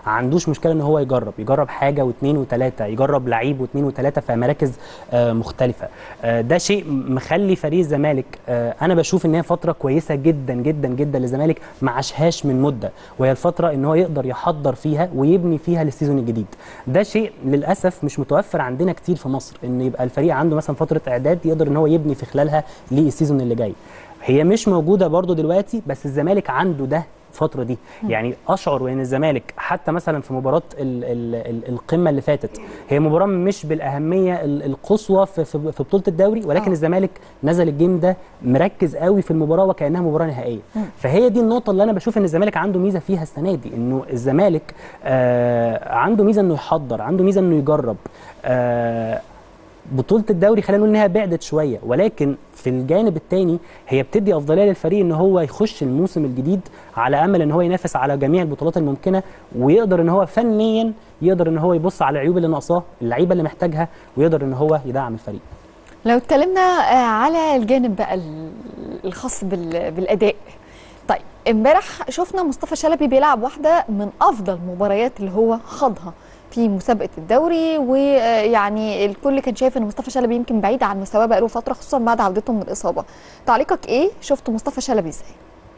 عندوش مشكله ان هو يجرب يجرب حاجه واثنين وثلاثه يجرب لعيب واثنين وثلاثه في مراكز آه، مختلفه آه، ده شيء مخلي فريق الزمالك آه، انا بشوف ان هي فتره كويسه جدا جدا جدا للزمالك ما عاشهاش من مده وهي الفتره ان هو يقدر يحضر فيها ويبني فيها للسيزون الجديد ده شيء للاسف مش متوفر عندنا كتير في مصر ان يبقى الفريق عنده مثلا فتره اعداد يقدر ان هو يبني في خلالها للسيزون اللي جاي هي مش موجوده برضو دلوقتي بس الزمالك عنده ده الفتره دي يعني اشعر وان الزمالك حتى مثلا في مباراه ال ال ال القمه اللي فاتت هي مباراه مش بالاهميه ال- القصوى في, في, في بطوله الدوري ولكن آه. الزمالك نزل الجيم ده مركز قوي في المباراه وكانها مباراه نهائيه فهي دي النقطه اللي انا بشوف ان الزمالك عنده ميزه فيها السنه دي انه الزمالك آه عنده ميزه انه يحضر عنده ميزه انه يجرب آه بطوله الدوري خلينا نقول انها بعدت شويه ولكن في الجانب الثاني هي بتدي افضليه للفريق ان هو يخش الموسم الجديد على امل ان هو ينافس على جميع البطولات الممكنه ويقدر ان هو فنيا يقدر ان هو يبص على العيوب اللي ناقصاه اللعيبه اللي محتاجها ويقدر ان هو يدعم الفريق لو اتكلمنا آه، على الجانب بقى ال- الخاص بال- بالاداء طيب امبارح شفنا مصطفى شلبي بيلعب واحده من افضل مباريات اللي هو خاضها في مسابقه الدوري ويعني الكل كان شايف ان مصطفى شلبي يمكن بعيد عن مستواه بقاله فتره خصوصا بعد عودته من الاصابه تعليقك ايه شفت مصطفى شلبي ازاي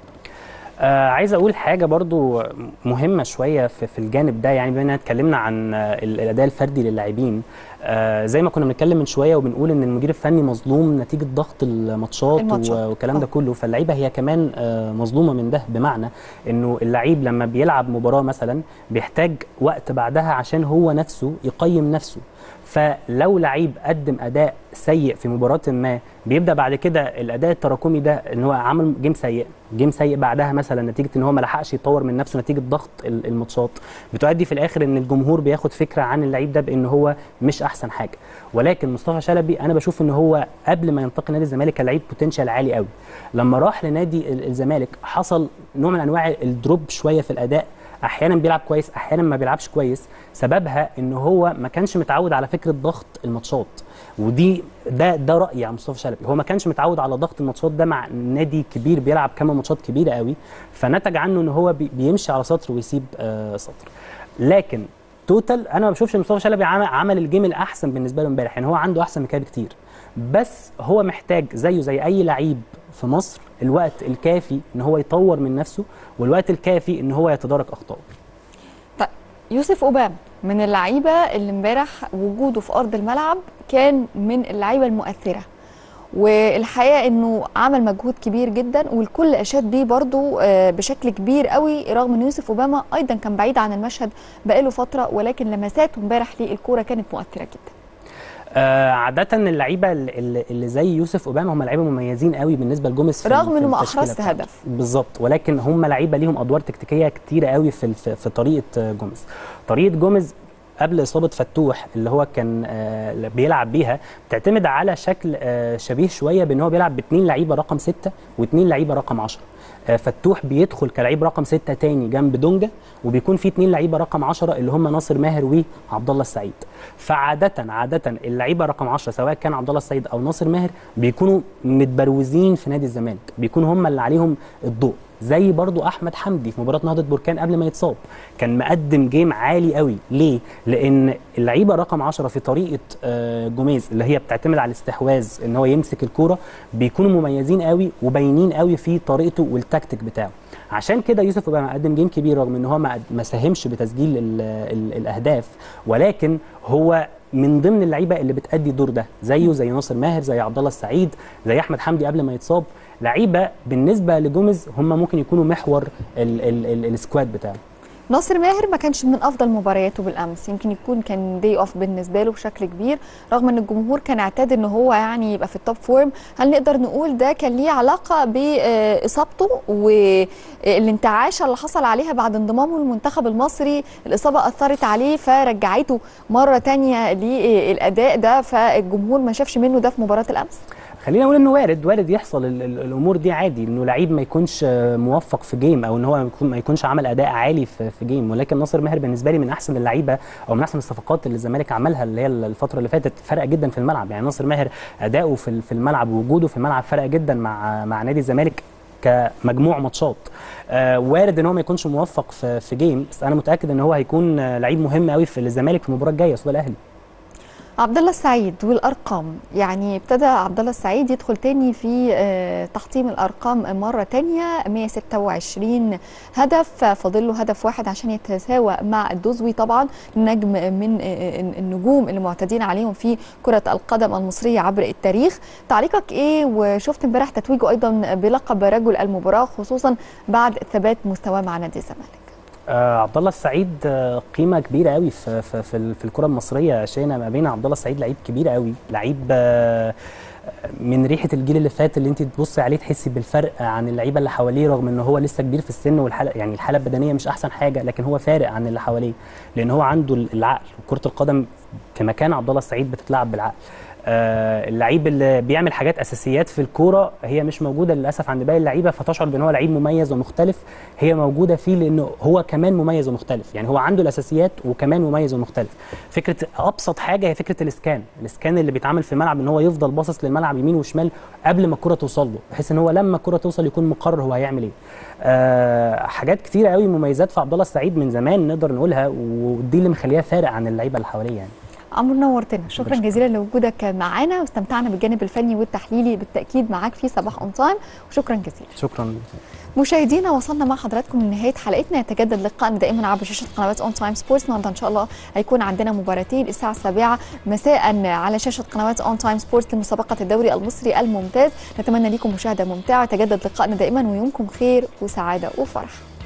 آه عايز اقول حاجه برضو مهمه شويه في, في الجانب ده يعني بما اننا اتكلمنا عن آه، ال- الاداء الفردي للاعبين آه زي ما كنا بنتكلم من شويه وبنقول ان المدير الفني مظلوم نتيجه ضغط الماتشات الماتشات. و- والكلام ده آه. كله فاللعيبه هي كمان آه مظلومه من ده بمعنى انه اللعيب لما بيلعب مباراه مثلا بيحتاج وقت بعدها عشان هو نفسه يقيم نفسه فلو لعيب قدم اداء سيء في مباراه ما بيبدا بعد كده الاداء التراكمي ده ان هو عمل جيم سيء جيم سيء بعدها مثلا نتيجه ان هو ما لحقش يطور من نفسه نتيجه ضغط ال- الماتشات بتؤدي في الاخر ان الجمهور بياخد فكره عن اللعيب ده بان هو مش احسن حاجه ولكن مصطفى شلبي انا بشوف ان هو قبل ما ينتقل نادي الزمالك كان لعيب بوتنشال عالي قوي لما راح لنادي ال- الزمالك حصل نوع من انواع الدروب شويه في الاداء احيانا بيلعب كويس احيانا ما بيلعبش كويس سببها ان هو ما كانش متعود على فكره ضغط الماتشات ودي ده ده رايي عن مصطفى شلبي هو ما كانش متعود على ضغط الماتشات ده مع نادي كبير بيلعب كمان ماتشات كبيره قوي فنتج عنه ان هو بي- بيمشي على سطر ويسيب آه سطر لكن توتال انا ما بشوفش ان مصطفى شلبي عمل, عمل الجيم الاحسن بالنسبه له امبارح يعني هو عنده احسن من كده بكتير بس هو محتاج زيه زي اي لعيب في مصر الوقت الكافي ان هو يطور من نفسه والوقت الكافي ان هو يتدارك اخطائه طيب يوسف اوبام من اللعيبه اللي امبارح وجوده في ارض الملعب كان من اللعيبه المؤثره والحقيقه انه عمل مجهود كبير جدا والكل اشاد بيه برضو آه، بشكل كبير قوي رغم ان يوسف اوباما ايضا كان بعيد عن المشهد بقاله فتره ولكن لمساته امبارح للكوره كانت مؤثره جدا آه عادة اللعيبة اللي, اللي زي يوسف اوباما هم لعيبة مميزين قوي بالنسبة لجوميز في رغم في إنه ما التشكيلة أحرزش بتاعته. هدف. بالظبط ولكن هم لعيبة ليهم ادوار تكتيكية كتيرة قوي في في, في طريقة آه، جوميز طريقة جوميز قبل اصابه فتوح اللي هو كان آه بيلعب بيها بتعتمد على شكل آه شبيه شويه بان هو بيلعب باثنين لعيبه رقم ستة واثنين لعيبه رقم 10 آه فتوح بيدخل كلعيب رقم ستة تاني جنب دونجا وبيكون في اثنين لعيبه رقم 10 اللي هم ناصر ماهر وعبد الله السعيد فعاده عاده اللعيبه رقم 10 سواء كان عبد الله السعيد او ناصر ماهر بيكونوا متبروزين في نادي الزمالك بيكونوا هم اللي عليهم الضوء زي برضو احمد حمدي في مباراه نهضه بركان قبل ما يتصاب كان مقدم جيم عالي قوي ليه لان اللعيبه رقم 10 في طريقه آه، جوميز اللي هي بتعتمد على الاستحواذ ان هو يمسك الكوره بيكونوا مميزين قوي وباينين قوي في طريقته والتكتيك بتاعه عشان كده يوسف بقى مقدم جيم كبير رغم ان هو ما ما ساهمش بتسجيل ال ال الاهداف ولكن هو من ضمن اللعيبه اللي بتأدي الدور ده زيه زي ناصر ماهر زي عبد الله السعيد زي احمد حمدي قبل ما يتصاب لعيبه بالنسبه لجوميز هم ممكن يكونوا محور ال ال ال السكواد بتاعه ناصر ماهر ما كانش من افضل مبارياته بالامس يمكن يكون كان دي اوف بالنسبه له بشكل كبير رغم ان الجمهور كان اعتاد ان هو يعني يبقى في التوب فورم هل نقدر نقول ده كان ليه علاقه باصابته والانتعاشه اللي حصل عليها بعد انضمامه للمنتخب المصري الاصابه اثرت عليه فرجعته مره تانية للاداء ده فالجمهور ما شافش منه ده في مباراه الامس خلينا نقول انه وارد وارد يحصل ال ال الامور دي عادي انه لعيب ما يكونش آه، موفق في جيم او ان هو يكون- ما يكونش عمل اداء عالي في, في جيم ولكن ناصر ماهر بالنسبه لي من احسن اللعيبه او من احسن الصفقات اللي الزمالك عملها اللي هي الفتره اللي فاتت فرق جدا في الملعب يعني ناصر ماهر اداؤه في ال- في الملعب ووجوده في الملعب فرق جدا مع مع نادي الزمالك كمجموع ماتشات آه، وارد ان هو ما يكونش موفق في في جيم بس انا متاكد ان هو هيكون آه، لعيب مهم قوي في الزمالك في المباراه الجايه قصاد الاهلي عبد الله السعيد والارقام يعني ابتدى عبد الله السعيد يدخل تاني في آه، تحطيم الارقام مره تانية 126 هدف فاضل له هدف واحد عشان يتساوى مع الدوزوي طبعا نجم من آه، النجوم اللي معتادين عليهم في كره القدم المصريه عبر التاريخ تعليقك ايه وشفت امبارح تتويجه ايضا بلقب رجل المباراه خصوصا بعد ثبات مستواه مع نادي الزمالك آه عبد الله السعيد آه قيمه كبيره قوي في في في, ال- في الكره المصريه شئنا ما بين عبد الله السعيد لعيب كبير قوي لعيب آه من ريحه الجيل اللي فات اللي انت تبصي عليه تحسي بالفرق عن اللعيبه اللي حواليه رغم ان هو لسه كبير في السن والحاله يعني الحاله البدنيه مش احسن حاجه لكن هو فارق عن اللي حواليه لان هو عنده العقل وكره القدم في مكان عبد الله السعيد بتتلعب بالعقل آه، اللعيب اللي بيعمل حاجات اساسيات في الكوره هي مش موجوده للاسف عند باقي اللعيبه فتشعر بان هو لعيب مميز ومختلف هي موجوده فيه لانه هو كمان مميز ومختلف يعني هو عنده الاساسيات وكمان مميز ومختلف فكره ابسط حاجه هي فكره الاسكان الاسكان اللي بيتعمل في الملعب ان هو يفضل باصص للملعب يمين وشمال قبل ما الكره توصل له بحيث ان هو لما الكره توصل يكون مقرر هو هيعمل ايه آه حاجات كتيره قوي مميزات في عبد الله السعيد من زمان نقدر نقولها ودي اللي مخليها فارق عن اللعيبه اللي حواليه يعني عمرو نورتنا شكرا بشكرك. جزيلا لوجودك معانا واستمتعنا بالجانب الفني والتحليلي بالتاكيد معاك في صباح اون تايم وشكرا جزيلا شكرا مشاهدينا وصلنا مع حضراتكم لنهايه حلقتنا يتجدد لقائنا دائما عبر شاشه قنوات اون تايم سبورتس النهارده ان شاء الله هيكون عندنا مباراتين الساعه 7 مساء على شاشه قنوات اون تايم سبورتس لمسابقه الدوري المصري الممتاز نتمنى لكم مشاهده ممتعه يتجدد لقائنا دائما ويومكم خير وسعاده وفرح